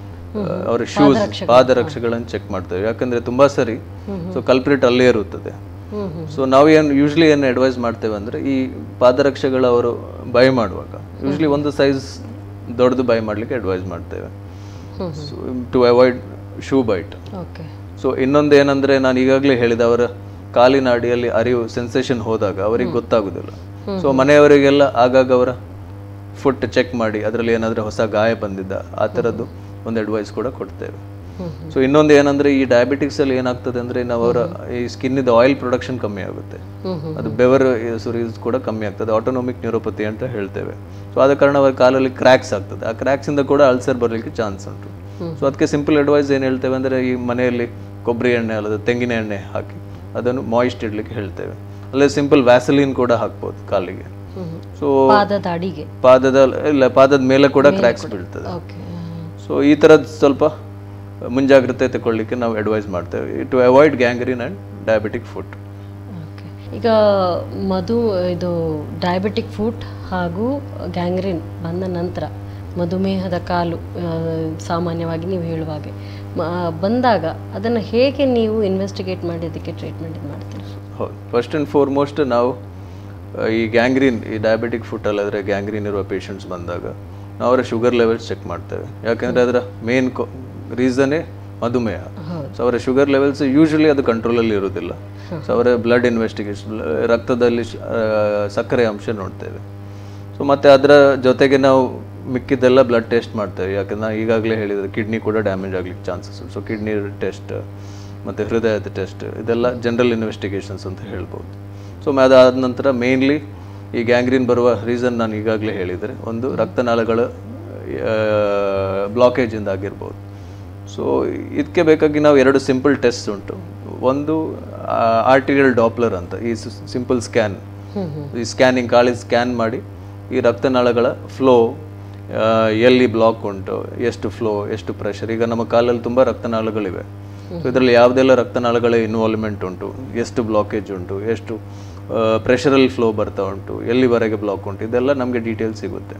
ಅವರ ಶೂಸ್ ಪಾದರಕ್ಷೆಗಳನ್ನು ಚೆಕ್ ಮಾಡ್ತೇವೆ ಯಾಕಂದರೆ ತುಂಬ ಸರಿ ಸೊ ಕಲ್ಪ್ರಿಟ್ ಅಲ್ಲೇ ಇರುತ್ತದೆ ಹ್ಞೂ ಹ್ಞೂ ಸೊ ನಾವು ಏನು ಯೂಶ್ಲಿ ಏನು ಅಡ್ವೈಸ್ ಮಾಡ್ತೇವೆ ಅಂದರೆ ಈ ಪಾದರಕ್ಷೆಗಳು ಅವರು ಬೈ ಮಾಡುವಾಗ ಯೂಶ್ಲಿ ಒಂದು ಸೈಜ್ ದೊಡ್ಡದು ಬೈ ಮಾಡಲಿಕ್ಕೆ ಅಡ್ವೈಸ್ ಮಾಡ್ತೇವೆ so to avoid shoe bite okay so ಇನ್ನೊಂದು ಏನಂದ್ರೆ ನಾನು ಈಗಾಗಲೇ ಹೇಳಿದ ಅವರ ಕಾಲಿನ ಅಡಿಯಲ್ಲಿ ಅರಿವು ಸೆನ್ಸೇಷನ್ ಹೋದಾಗ ಅವರಿಗೆ ಗೊತ್ತಾಗುದಿಲ್ಲ ಸೊ ಮನೆಯವರಿಗೆಲ್ಲ ಆಗಾಗ ಅವರ ಫುಟ್ ಚೆಕ್ ಮಾಡಿ ಅದರಲ್ಲಿ ಏನಾದರೂ ಹೊಸ ಗಾಯ ಬಂದಿದ್ದ ಆ ಥರದ್ದು ಒಂದು ಅಡ್ವೈಸ್ ಕೂಡ ಕೊಡ್ತೇವೆ ಸೊ ಇನ್ನೊಂದು ಏನಂದ್ರೆ ಈ ಡಯಾಬಿಟಿಕ್ಸ್ ಅಲ್ಲಿ ಏನಾಗ್ತದೆ ಅಂದ್ರೆ ನಾವು ಅವರ ಈ ಸ್ಕಿನ್ನಿದ ಆಯಿಲ್ ಪ್ರೊಡಕ್ಷನ್ ಕಮ್ಮಿ ಆಗುತ್ತೆ ಹ್ಮ್ ಹ್ಮ್ ಅದು ಬೆವರು ಸುರಿಯೋದು ಕೂಡ ಕಮ್ಮಿ ಆಗ್ತದೆ ಆಟೋನೋಮಿಕ್ ನ್ಯೂರೋಪತಿ ಅಂತ ಹೇಳ್ತೇವೆ ಸೊ ಆದ ಕಾರಣ ಅವರ ಕಾಲಲ್ಲಿ ಕ್ರ್ಯಾಕ್ಸ್ ಆಗ್ತದೆ ಆ cracks ಇಂದ ಕೂಡ ಅಲ್ಸರ್ ಬರಲಿಕ್ಕೆ ಚಾನ್ಸ್ ಉಂಟು ಸೊ ಅದಕ್ಕೆ ಸಿಂಪಲ್ ಅಡ್ವೈಸ್ ಏನು ಹೇಳ್ತೇವೆ ಅಂದರೆ ಈ ಮನೆಯಲ್ಲಿ ಕೊಬ್ಬರಿ ಎಣ್ಣೆ ಅಲ್ಲದ ತೆಂಗಿನ ಎಣ್ಣೆ ಹಾಕಿ ಅದನ್ನು ಮಾಯಿಸ್ಟ್ ಇಡ್ಲಿಕ್ಕೆ ಹೇಳ್ತೇವೆ ಅಲ್ಲೇ ಸಿಂಪಲ್ ವ್ಯಾಸಲಿನ್ ಕೂಡ ಹಾಕ್ಬೋದು ಕಾಲಿಗೆ ಹ್ಮ್ ಹ್ಮ್. ಸೊ ಪಾದದ ಅಡಿಗೆ ಪಾದದ ಇಲ್ಲ ಪಾದದ ಮೇಲೆ ಕೂಡ ಕ್ರ್ಯಾಕ್ಸ್ ಬೀಳ್ತದೆ ಓಕೆ ಸೊ ಈ ಥರದ್ದು ಸ್ವಲ್ಪ ಮುಂಜಾಗ್ರತೆ ತಗೊಳ್ಳಿಕ್ಕೆ ನಾವು ಅಡ್ವೈಸ್ ಮಾಡ್ತೇವೆ to avoid gangrene and diabetic foot okay ಈಗ ಮಧು ಇದು ಡಯಾಬಿಟಿಕ್ ಫುಟ್ ಹಾಗೂ ಗ್ಯಾಂಗ್ರೀನ್ ಬಂದ ನಂತರ ಮಧುಮೇಹದ ಕಾಲು ಆ, ಸಾಮಾನ್ಯವಾಗಿ ನೀವು ಹೇಳುವ ಹಾಗೆ ಮ- ಬಂದಾಗ ಅದನ್ನು ಹೇಗೆ ನೀವು ಇನ್ವೆಸ್ಟಿಗೇಟ್ ಮಾಡಿ ಅದಕ್ಕೆ ಟ್ರೀಟ್ಮೆಂಟ್ ಮಾಡ್ತೀರಿ ಹೌದು ಫಸ್ಟ್ ಆ್ಯಂಡ್ ಫಾರ್ಮೋಸ್ಟ್ ನಾವು ಆ, ಈ ಗ್ಯಾಂಗ್ರೀನ್ ಈ ಡಯಾಬಿಟಿಕ್ ಫುಟ್ ಅಲ್ಲಾದರೆ ಗ್ಯಾಂಗ್ರೀನ್ ಇರುವ ಪೇಷಂಟ್ಸ್ ಬಂದಾಗ ನಾವು ಅವರ ಶುಗರ್ ಲೆವೆಲ್ಸ್ ಚೆಕ್ ಮಾಡ್ತೇವೆ ಯಾಕೆಂದರೆ ಅದರ ಮೇನ್ ರೀಸನ್ನೇ ಮಧುಮೇಹ ಹೌದು ಸೊ ಅವರ ಶುಗರ್ ಲೆವೆಲ್ಸ್ ಯೂಶಲಿ ಅದು ಕಂಟ್ರೋಲಲ್ಲಿ ಇರೋದಿಲ್ಲ ಸೊ ಅವರ ಬ್ಲಡ್ ಇನ್ವೆಸ್ಟಿಗೇಷನ್ ರಕ್ತದಲ್ಲಿ ಶ್- ಆ, ಸಕ್ಕರೆ ಅಂಶ ನೋಡ್ತೇವೆ ಸೊ ಮತ್ತು ಅದರ ಜೊತೆಗೆ ನಾವು ಮಿಕ್ಕಿದ್ದೆಲ್ಲ ಬ್ಲಡ್ ಟೆಸ್ಟ್ ಮಾಡ್ತೇವೆ ಯಾಕಂದ್ರೆ ನಾನು ಈಗಾಗಲೇ ಹೇಳಿದರೆ ಕಿಡ್ನಿ ಕೂಡ ಡ್ಯಾಮೇಜ್ ಆಗ್ಲಿಕ್ಕೆ ಚಾನ್ಸಸ್ ಸೊ ಕಿಡ್ನಿ ಟೆಸ್ಟ್ ಮತ್ತು ಹೃದಯದ ಟೆಸ್ಟ್ ಇದೆಲ್ಲ ಜನರಲ್ ಇನ್ವೆಸ್ಟಿಗೇಷನ್ಸ್ ಅಂತ ಹೇಳ್ಬೋದು ಸೊ ಅದಾದ ನಂತರ ಮೇನ್ಲಿ ಈ ಗ್ಯಾಂಗ್ರೀನ್ ಬರುವ ರೀಸನ್ ನಾನು ಈಗಾಗಲೇ ಹೇಳಿದರೆ ಒಂದು ರಕ್ತನಾಳಗಳ ಬ್ಲಾಕೇಜಿಂದ ಆಗಿರ್ಬೋದು ಸೊ ಇದಕ್ಕೆ ಬೇಕಾಗಿ ನಾವು ಎರಡು ಸಿಂಪಲ್ ಟೆಸ್ಟ್ ಉಂಟು ಒಂದು ಆರ್ಟಿರಿಯಲ್ ಡಾಪ್ಲರ್ ಅಂತ ಈ ಸಿಂಪಲ್ ಸ್ಕ್ಯಾನ್ ಈ ಸ್ಕ್ಯಾನಿಂಗ್ ಕಾಳಿ ಸ್ಕ್ಯಾನ್ ಮಾಡಿ ಈ ರಕ್ತನಾಳಗಳ ಫ್ಲೋ ಎಲ್ಲಿ ಬ್ಲಾಕ್ ಉಂಟು ಎಷ್ಟು ಫ್ಲೋ ಎಷ್ಟು ಪ್ರೆಷರ್ ಈಗ ನಮ್ಮ ಕಾಲಲ್ಲಿ ತುಂಬ ರಕ್ತನಾಳಗಳಿವೆ ಸೊ ಇದರಲ್ಲಿ ಯಾವುದೆಲ್ಲ ರಕ್ತನಾಳಗಳ ಇನ್ವಾಲ್ವ್ಮೆಂಟ್ ಉಂಟು ಎಷ್ಟು ಬ್ಲಾಕೇಜ್ ಉಂಟು ಎಷ್ಟು ಪ್ರೆಷರಲ್ಲಿ ಫ್ಲೋ ಬರ್ತಾ ಉಂಟು ಎಲ್ಲಿವರೆಗೆ ಬ್ಲಾಕ್ ಉಂಟು ಇದೆಲ್ಲ ನಮಗೆ ಡೀಟೇಲ್ಸ್ ಸಿಗುತ್ತೆ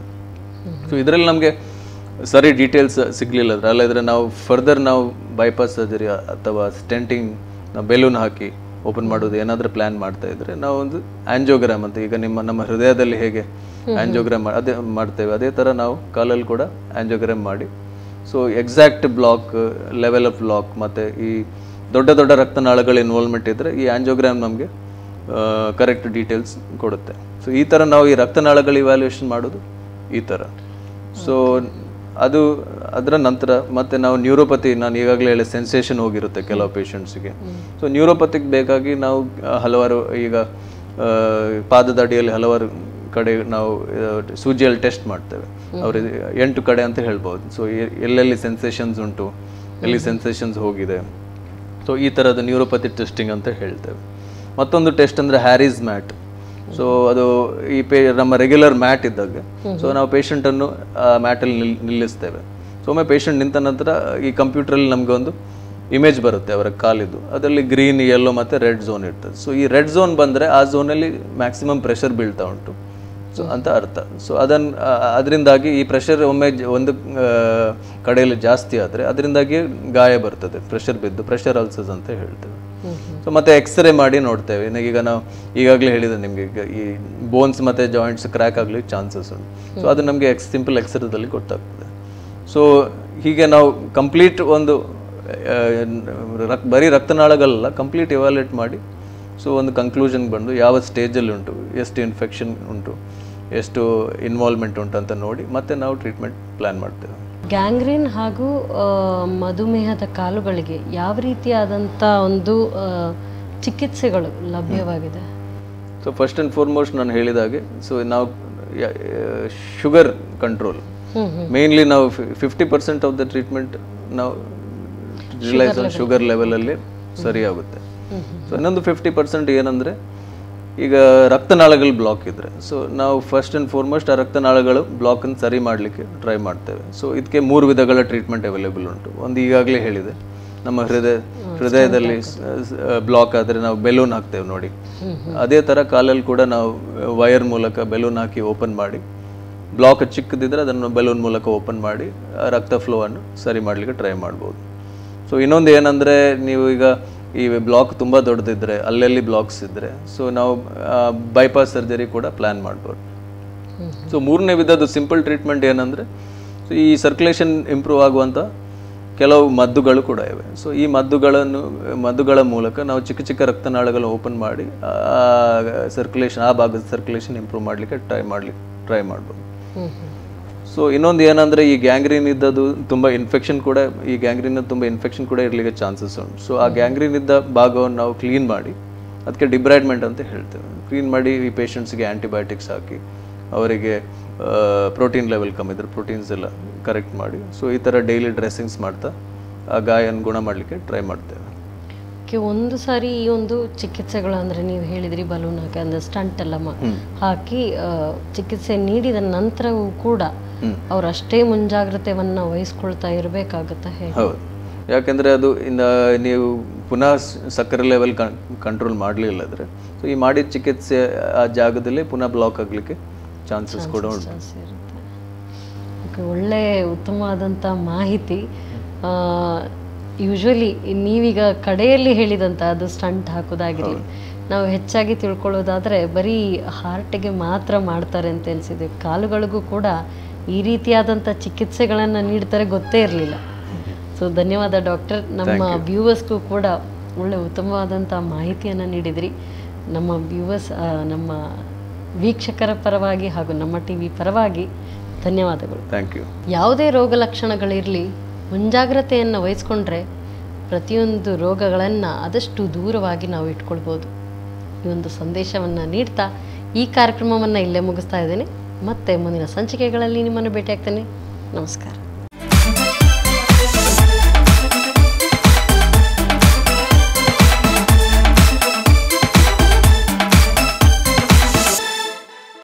ಸೊ ಇದರಲ್ಲಿ ನಮಗೆ ಸರಿ ಡೀಟೇಲ್ಸ್ ಸಿಗಲಿಲ್ಲ ಅಂದ್ರೆ ಅಲ್ಲದ್ರೆ ನಾವು ಫರ್ದರ್ ನಾವು ಬೈಪಾಸ್ ಸರ್ಜರಿ ಅಥವಾ ಸ್ಟೆಂಟಿಂಗ್ ನಾವು ಬೆಲೂನ್ ಹಾಕಿ ಓಪನ್ ಮಾಡೋದು ಏನಾದರೂ ಪ್ಲ್ಯಾನ್ ಮಾಡ್ತಾ ಇದ್ರೆ ನಾವು ಒಂದು ಆಂಜಿಯೋಗ್ರಾಮ್ ಅಂತ ಈಗ ನಿಮ್ಮ ನಮ್ಮ ಹೃದಯದಲ್ಲಿ ಹೇಗೆ ಆಂಜಿಯೋಗ್ರಾಮ್ ಅದೇ ಮಾಡ್ತೇವೆ ಅದೇ ಥರ ನಾವು ಕಾಲಲ್ಲಿ ಕೂಡ ಆಂಜಿಯೋಗ್ರಾಮ್ ಮಾಡಿ so exact block level of block ಮತ್ತು ಈ ದೊಡ್ಡ ದೊಡ್ಡ ರಕ್ತನಾಳಗಳ ಇನ್ವಾಲ್ವ್ಮೆಂಟ್ ಇದ್ದರೆ ಈ ಆಂಜಿಯೋಗ್ರಾಮ್ ನಮಗೆ ಕರೆಕ್ಟ್ ಡೀಟೇಲ್ಸ್ ಕೊಡುತ್ತೆ ಸೊ ಈ ಥರ ನಾವು ಈ ರಕ್ತನಾಳಗಳ ಇವ್ಯಾಲ್ಯೂಯೇಷನ್ ಮಾಡೋದು ಈ ಥರ ಸೊ ಅದು ಅದರ ನಂತರ ಮತ್ತೆ ನಾವು ನ್ಯೂರೋಪತಿ ನಾನು ಈಗಾಗಲೇ ಹೇಳಿ ಸೆನ್ಸೇಷನ್ ಹೋಗಿರುತ್ತೆ ಕೆಲವು ಪೇಷಂಟ್ಸ್ಗೆ ಸೊ ನ್ಯೂರೋಪತಿಗೆ ಬೇಕಾಗಿ ನಾವು ಆ, ಹಲವಾರು ಈಗ ಆ, ಪಾದದ ಅಡಿಯಲ್ಲಿ ಹಲವಾರು ಕಡೆ ನಾವು ಆ, ಸೂಜಿಯಲ್ಲಿ ಟೆಸ್ಟ್ ಮಾಡ್ತೇವೆ ಅವ್ರಿಗೆ ಎಂಟು ಕಡೆ ಅಂತ ಹೇಳ್ಬೋದು ಸೊ ಎಲ್ಲೆಲ್ಲಿ ಸೆನ್ಸೇಷನ್ಸ್ ಉಂಟು ಎಲ್ಲಿ ಸೆನ್ಸೇಷನ್ಸ್ ಹೋಗಿದೆ ಸೊ ಈ ಥರದ ನ್ಯೂರೋಪತಿ ಟೆಸ್ಟಿಂಗ್ ಅಂತ ಹೇಳ್ತೇವೆ ಮತ್ತೊಂದು ಟೆಸ್ಟ್ ಅಂದರೆ ಹ್ಯಾರೀಸ್ ಮ್ಯಾಟ್ ಸೊ ಅದು ಈ ಪೇ ನಮ್ಮ ರೆಗ್ಯುಲರ್ ಮ್ಯಾಟ್ ಇದ್ದಾಗ ಸೊ ನಾವು ಪೇಷಂಟನ್ನು ಮ್ಯಾಟಲ್ಲಿ ನಿಲ್ ನಿಲ್ಲಿಸ್ತೇವೆ ಸೊ ಒಮ್ಮೆ ಪೇಷಂಟ್ ನಿಂತ ನಂತರ ಈ ಕಂಪ್ಯೂಟ್ರಲ್ಲಿ ನಮಗೆ ಒಂದು ಇಮೇಜ್ ಬರುತ್ತೆ ಅವರ ಕಾಲಿದ್ದು ಅದರಲ್ಲಿ ಗ್ರೀನ್ ಯೆಲ್ಲೋ ಮತ್ತು ರೆಡ್ ಝೋನ್ ಇರ್ತದೆ ಸೊ ಈ ರೆಡ್ ಝೋನ್ ಬಂದರೆ ಆ ಝೋನಲ್ಲಿ ಮ್ಯಾಕ್ಸಿಮಮ್ ಪ್ರೆಷರ್ ಬೀಳ್ತಾ ಉಂಟು ಸೊ ಅಂತ ಅರ್ಥ ಸೊ ಅದನ್ನು ಅದರಿಂದಾಗಿ ಈ ಪ್ರೆಷರ್ ಒಮ್ಮೆ ಜ- ಒಂದು ಆ, ಕಡೆಯಲ್ಲಿ ಜಾಸ್ತಿ ಆದರೆ ಅದರಿಂದಾಗಿ ಗಾಯ ಬರ್ತದೆ ಪ್ರೆಷರ್ ಬಿದ್ದು ಪ್ರೆಷರ್ ಅಲ್ಸಸ್ ಅಂತ ಹೇಳ್ತೇವೆ ಸೊ ಮತ್ತೆ ಎಕ್ಸ್ರೇ ಮಾಡಿ ನೋಡ್ತೇವೆ ಇನ್ನು ಈಗ ನಾವು ಈಗಾಗಲೇ ಹೇಳಿದೆ ನಿಮಗೆ ಈಗ ಈ ಬೋನ್ಸ್ ಮತ್ತು ಜಾಯಿಂಟ್ಸ್ ಕ್ರ್ಯಾಕ್ ಆಗಲಿಕ್ಕೆ ಚಾನ್ಸಸ್ ಉಂಟು ಸೊ ಅದು ನಮಗೆ ಎಕ್ಸ್ ಸಿಂಪಲ್ ಎಕ್ಸ್ರೇದಲ್ಲಿ ಗೊತ್ತಾಗ್ತದೆ ಸೊ ಹೀಗೆ ನಾವು ಕಂಪ್ಲೀಟ್ ಒಂದು ಆ, ರಕ್ ಬರೀ ರಕ್ತನಾಳಗಳಲ್ಲ ಕಂಪ್ಲೀಟ್ ಎವಾಲ್ಯೂಯೇಟ್ ಮಾಡಿ ಸೊ ಒಂದು ಕನ್ಕ್ಲೂಷನ್ ಬಂದು ಯಾವ ಸ್ಟೇಜಲ್ಲಿ ಉಂಟು ಎಷ್ಟು ಇನ್ಫೆಕ್ಷನ್ ಉಂಟು ಎಷ್ಟು ಇನ್ವಾಲ್ವ್ಮೆಂಟ್ ಉಂಟು ಅಂತ ನೋಡಿ ಮತ್ತೆ ನಾವು ಟ್ರೀಟ್ಮೆಂಟ್ ಪ್ಲ್ಯಾನ್ ಮಾಡ್ತೇವೆ ಗ್ಯಾಂಗ್ರೀನ್ ಹಾಗೂ ಆ, ಮಧುಮೇಹದ ಕಾಲುಗಳಿಗೆ ಯಾವ ರೀತಿಯಾದಂಥ ಒಂದು ಆ, ಚಿಕಿತ್ಸೆಗಳು ಲಭ್ಯವಾಗಿದೆ ಸೊ ಫಸ್ಟ್ ಆ್ಯಂಡ್ ಫಾರ್ಮೋಸ್ಟ್ ನಾನು ಹೇಳಿದ ಹಾಗೆ ಸೊ ನಾವು sugar control hmm hmm mainly ನಾವು fifty percent of the treatment ನಾವು ರಿಲೈಸ್ ಆನ್ ಶುಗರ್ ಲೆವೆಲಲ್ಲಿ ಸರಿಯಾಗುತ್ತೆ ಸೊ ಇನ್ನೊಂದು ಫಿಫ್ಟಿ ಪರ್ಸೆಂಟ್ ಏನಂದರೆ ಈಗ ರಕ್ತನಾಳಗಳು ಬ್ಲಾಕ್ ಇದ್ದರೆ ಸೊ ನಾವು ಫಸ್ಟ್ ಆ್ಯಂಡ್ ಫಾರ್ಮೋಸ್ಟ್ ಆ ರಕ್ತನಾಳಗಳು ಬ್ಲಾಕನ್ನು ಸರಿ ಮಾಡಲಿಕ್ಕೆ ಟ್ರೈ ಮಾಡ್ತೇವೆ ಸೊ ಇದಕ್ಕೆ ಮೂರು ವಿಧಗಳ ಟ್ರೀಟ್ಮೆಂಟ್ ಅವೈಲೇಬಲ್ ಉಂಟು ಒಂದು ಈಗಾಗಲೇ ಹೇಳಿದೆ ನಮ್ಮ ಹೃದಯ ಹೃದಯದಲ್ಲಿ ಬ್ಲಾಕ್ ಆದರೆ ನಾವು ಬೆಲೂನ್ ಹಾಕ್ತೇವೆ ನೋಡಿ ಅದೇ ಥರ ಕಾಲಲ್ಲಿ ಕೂಡ ನಾವು ವಯರ್ ಮೂಲಕ ಬೆಲೂನ್ ಹಾಕಿ ಓಪನ್ ಮಾಡಿ ಬ್ಲಾಕ್ ಚಿಕ್ಕದಿದ್ರೆ ಅದನ್ನು ಬೆಲೂನ್ ಮೂಲಕ ಓಪನ್ ಮಾಡಿ ಆ ರಕ್ತ ಫ್ಲೋ ಅನ್ನು ಸರಿ ಮಾಡಲಿಕ್ಕೆ ಟ್ರೈ ಮಾಡ್ಬೋದು ಸೊ ಇನ್ನೊಂದು ಏನಂದರೆ ನೀವು ಈಗ ಈ ಬ್ಲಾಕ್ ತುಂಬ ದೊಡ್ಡದಿದ್ರೆ ಅಲ್ಲೆಲ್ಲಿ ಬ್ಲಾಕ್ಸ್ ಇದ್ದರೆ ಸೊ ನಾವು ಬೈಪಾಸ್ ಸರ್ಜರಿ ಕೂಡ ಪ್ಲ್ಯಾನ್ ಮಾಡ್ಬೋದು ಸೊ ಮೂರನೇ ವಿಧದ್ದು ಸಿಂಪಲ್ ಟ್ರೀಟ್ಮೆಂಟ್ ಏನಂದರೆ ಸೊ ಈ ಸರ್ಕ್ಯುಲೇಷನ್ ಇಂಪ್ರೂವ್ ಆಗುವಂಥ ಕೆಲವು ಮದ್ದುಗಳು ಕೂಡ ಇವೆ ಸೊ ಈ ಮದ್ದುಗಳನ್ನು ಮದ್ದುಗಳ ಮೂಲಕ ನಾವು ಚಿಕ್ಕ ಚಿಕ್ಕ ರಕ್ತನಾಳಗಳನ್ನು ಓಪನ್ ಮಾಡಿ ಸರ್ಕ್ಯುಲೇಷನ್ ಆ ಭಾಗದ ಸರ್ಕ್ಯುಲೇಷನ್ ಇಂಪ್ರೂವ್ ಮಾಡಲಿಕ್ಕೆ ಟ್ರೈ ಮಾಡ್ಲಿಕ್ಕೆ ಟ್ರೈ ಮಾಡ್ಬೋದು ಹ್ಮ್ ಹ್ಮ್ ಸೊ ಇನ್ನೊಂದು ಏನಂದರೆ ಈ ಗ್ಯಾಂಗ್ರೀನ್ ಇದ್ದದ್ದು ತುಂಬ ಇನ್ಫೆಕ್ಷನ್ ಕೂಡ ಈ ಗ್ಯಾಂಗ್ರೀನ್ ತುಂಬ ಇನ್ಫೆಕ್ಷನ್ ಕೂಡ ಇರಲಿಕ್ಕೆ ಚಾನ್ಸಸ್ ಉಂಟು ಸೊ ಆ ಗ್ಯಾಂಗ್ರೀನ್ ಇದ್ದ ಭಾಗವನ್ನು ನಾವು ಕ್ಲೀನ್ ಮಾಡಿ ಅದಕ್ಕೆ ಡಿಬ್ರೈಡ್ಮೆಂಟ್ ಅಂತ ಹೇಳ್ತೇವೆ ಕ್ಲೀನ್ ಮಾಡಿ ಈ ಪೇಷಂಟ್ಸ್ಗೆ ಆ್ಯಂಟಿಬಯೋಟಿಕ್ಸ್ ಹಾಕಿ ಅವರಿಗೆ ಪ್ರೋಟೀನ್ ಲೆವೆಲ್ ಕಮ್ಮಿ ಇದ್ರೆ ಪ್ರೋಟೀನ್ಸ್ ಎಲ್ಲ ಕರೆಕ್ಟ್ ಮಾಡಿ ಸೊ ಈ ಥರ ಡೈಲಿ ಡ್ರೆಸ್ಸಿಂಗ್ಸ್ ಮಾಡ್ತಾ ಆ ಗಾಯನ ಗುಣ ಮಾಡಲಿಕ್ಕೆ ಟ್ರೈ ಮಾಡ್ತೇವೆ ಕೆ ಒಂದು ಸಾರಿ ಈ ಒಂದು ಚಿಕಿತ್ಸೆಗಳು ಅಂದರೆ ನೀವು ಹೇಳಿದ್ರಿ ಬಲೂನ್ ಹಾಕಿ ಅಂದರೆ ಸ್ಟಂಟ್ ಎಲ್ಲ ಮಾ- ಹಾಕಿ ಆ, ಚಿಕಿತ್ಸೆ ನೀಡಿದ ನಂತರವೂ ಕೂಡ ಹ್ಮ್. ಅವ್ರು ಅಷ್ಟೇ ಮುಂಜಾಗ್ರತೆಯನ್ನು ವಹಿಸ್ಕೊಳ್ತಾ ಇರಬೇಕಾಗತ್ತಾ ಹೇಗೆ ಹೌದು ಯಾಕೆಂದರೆ ಅದು ಇಂದ ನೀವು ಪುನಃ ಸ್- ಸಕ್ಕರೆ ಲೆವೆಲ್ ಕಂಟ್ರೋಲ್ ಮಾಡಲಿಲ್ಲದ್ರೆ ಸೊ ಈ ಮಾಡಿದ ಚಿಕಿತ್ಸೆ ಆ ಜಾಗದಲ್ಲಿ ಪುನಃ ಬ್ಲಾಕ್ ಆಗಲಿಕ್ಕೆ ಚಾನ್ಸಸ್ ಕೂಡ ಉಂಟು ಚಾನ್ಸ್ ಇರುತ್ತೆ ಓಕೆ ಒಳ್ಳೆ ಉತ್ತಮವಾದಂಥ ಮಾಹಿತಿ ಯೂಶ್ವಲಿ ನೀವೀಗ ಕಡೆಯಲ್ಲಿ ಹೇಳಿದಂಥ ಅದು ಸ್ಟಂಟ್ ಹಾಕೋದಾಗಿರಲಿ ನಾವು ಹೆಚ್ಚಾಗಿ ತಿಳ್ಕೊಳ್ಳೋದಾದರೆ ಬರೀ ಹಾರ್ಟಿಗೆ ಮಾತ್ರ ಮಾಡ್ತಾರೆ ಅಂತ ಅನಿಸಿದೆ ಕಾಲುಗಳಿಗೂ ಕೂಡ ಈ ರೀತಿಯಾದಂಥ ಚಿಕಿತ್ಸೆಗಳನ್ನು ನೀಡ್ತಾರೆ ಗೊತ್ತೇ ಇರಲಿಲ್ಲ ಸೊ ಧನ್ಯವಾದ ಡಾಕ್ಟರ್ ನಮ್ಮ ವ್ಯೂವರ್ಸ್ಗೂ ಕೂಡ ಒಳ್ಳೆ ಉತ್ತಮವಾದಂಥ ಮಾಹಿತಿಯನ್ನು ನೀಡಿದ್ರಿ ನಮ್ಮ ವ್ಯೂವರ್ಸ್ ನಮ್ಮ ವೀಕ್ಷಕರ ಪರವಾಗಿ ಹಾಗೂ ನಮ್ಮ ಟಿ ವಿ ಪರವಾಗಿ ಧನ್ಯವಾದಗಳು ಥ್ಯಾಂಕ್ ಯು ಯಾವುದೇ ರೋಗ ಲಕ್ಷಣಗಳಿರಲಿ ಮುಂಜಾಗ್ರತೆಯನ್ನು ವಹಿಸ್ಕೊಂಡ್ರೆ ಪ್ರತಿಯೊಂದು ರೋಗಗಳನ್ನು ಆದಷ್ಟು ದೂರವಾಗಿ ನಾವು ಇಟ್ಕೊಳ್ಬೋದು ಈ ಒಂದು ಸಂದೇಶವನ್ನು ನೀಡ್ತಾ ಈ ಕಾರ್ಯಕ್ರಮವನ್ನು ಇಲ್ಲೇ ಮುಗಿಸ್ತಾ ಇದ್ದೇನೆ ಮತ್ತೆ ಮುಂದಿನ ಸಂಚಿಕೆಗಳಲ್ಲಿ ನಿಮ್ಮನ್ನು ಭೇಟಿಯಾಗ್ತೇನೆ ನಮಸ್ಕಾರ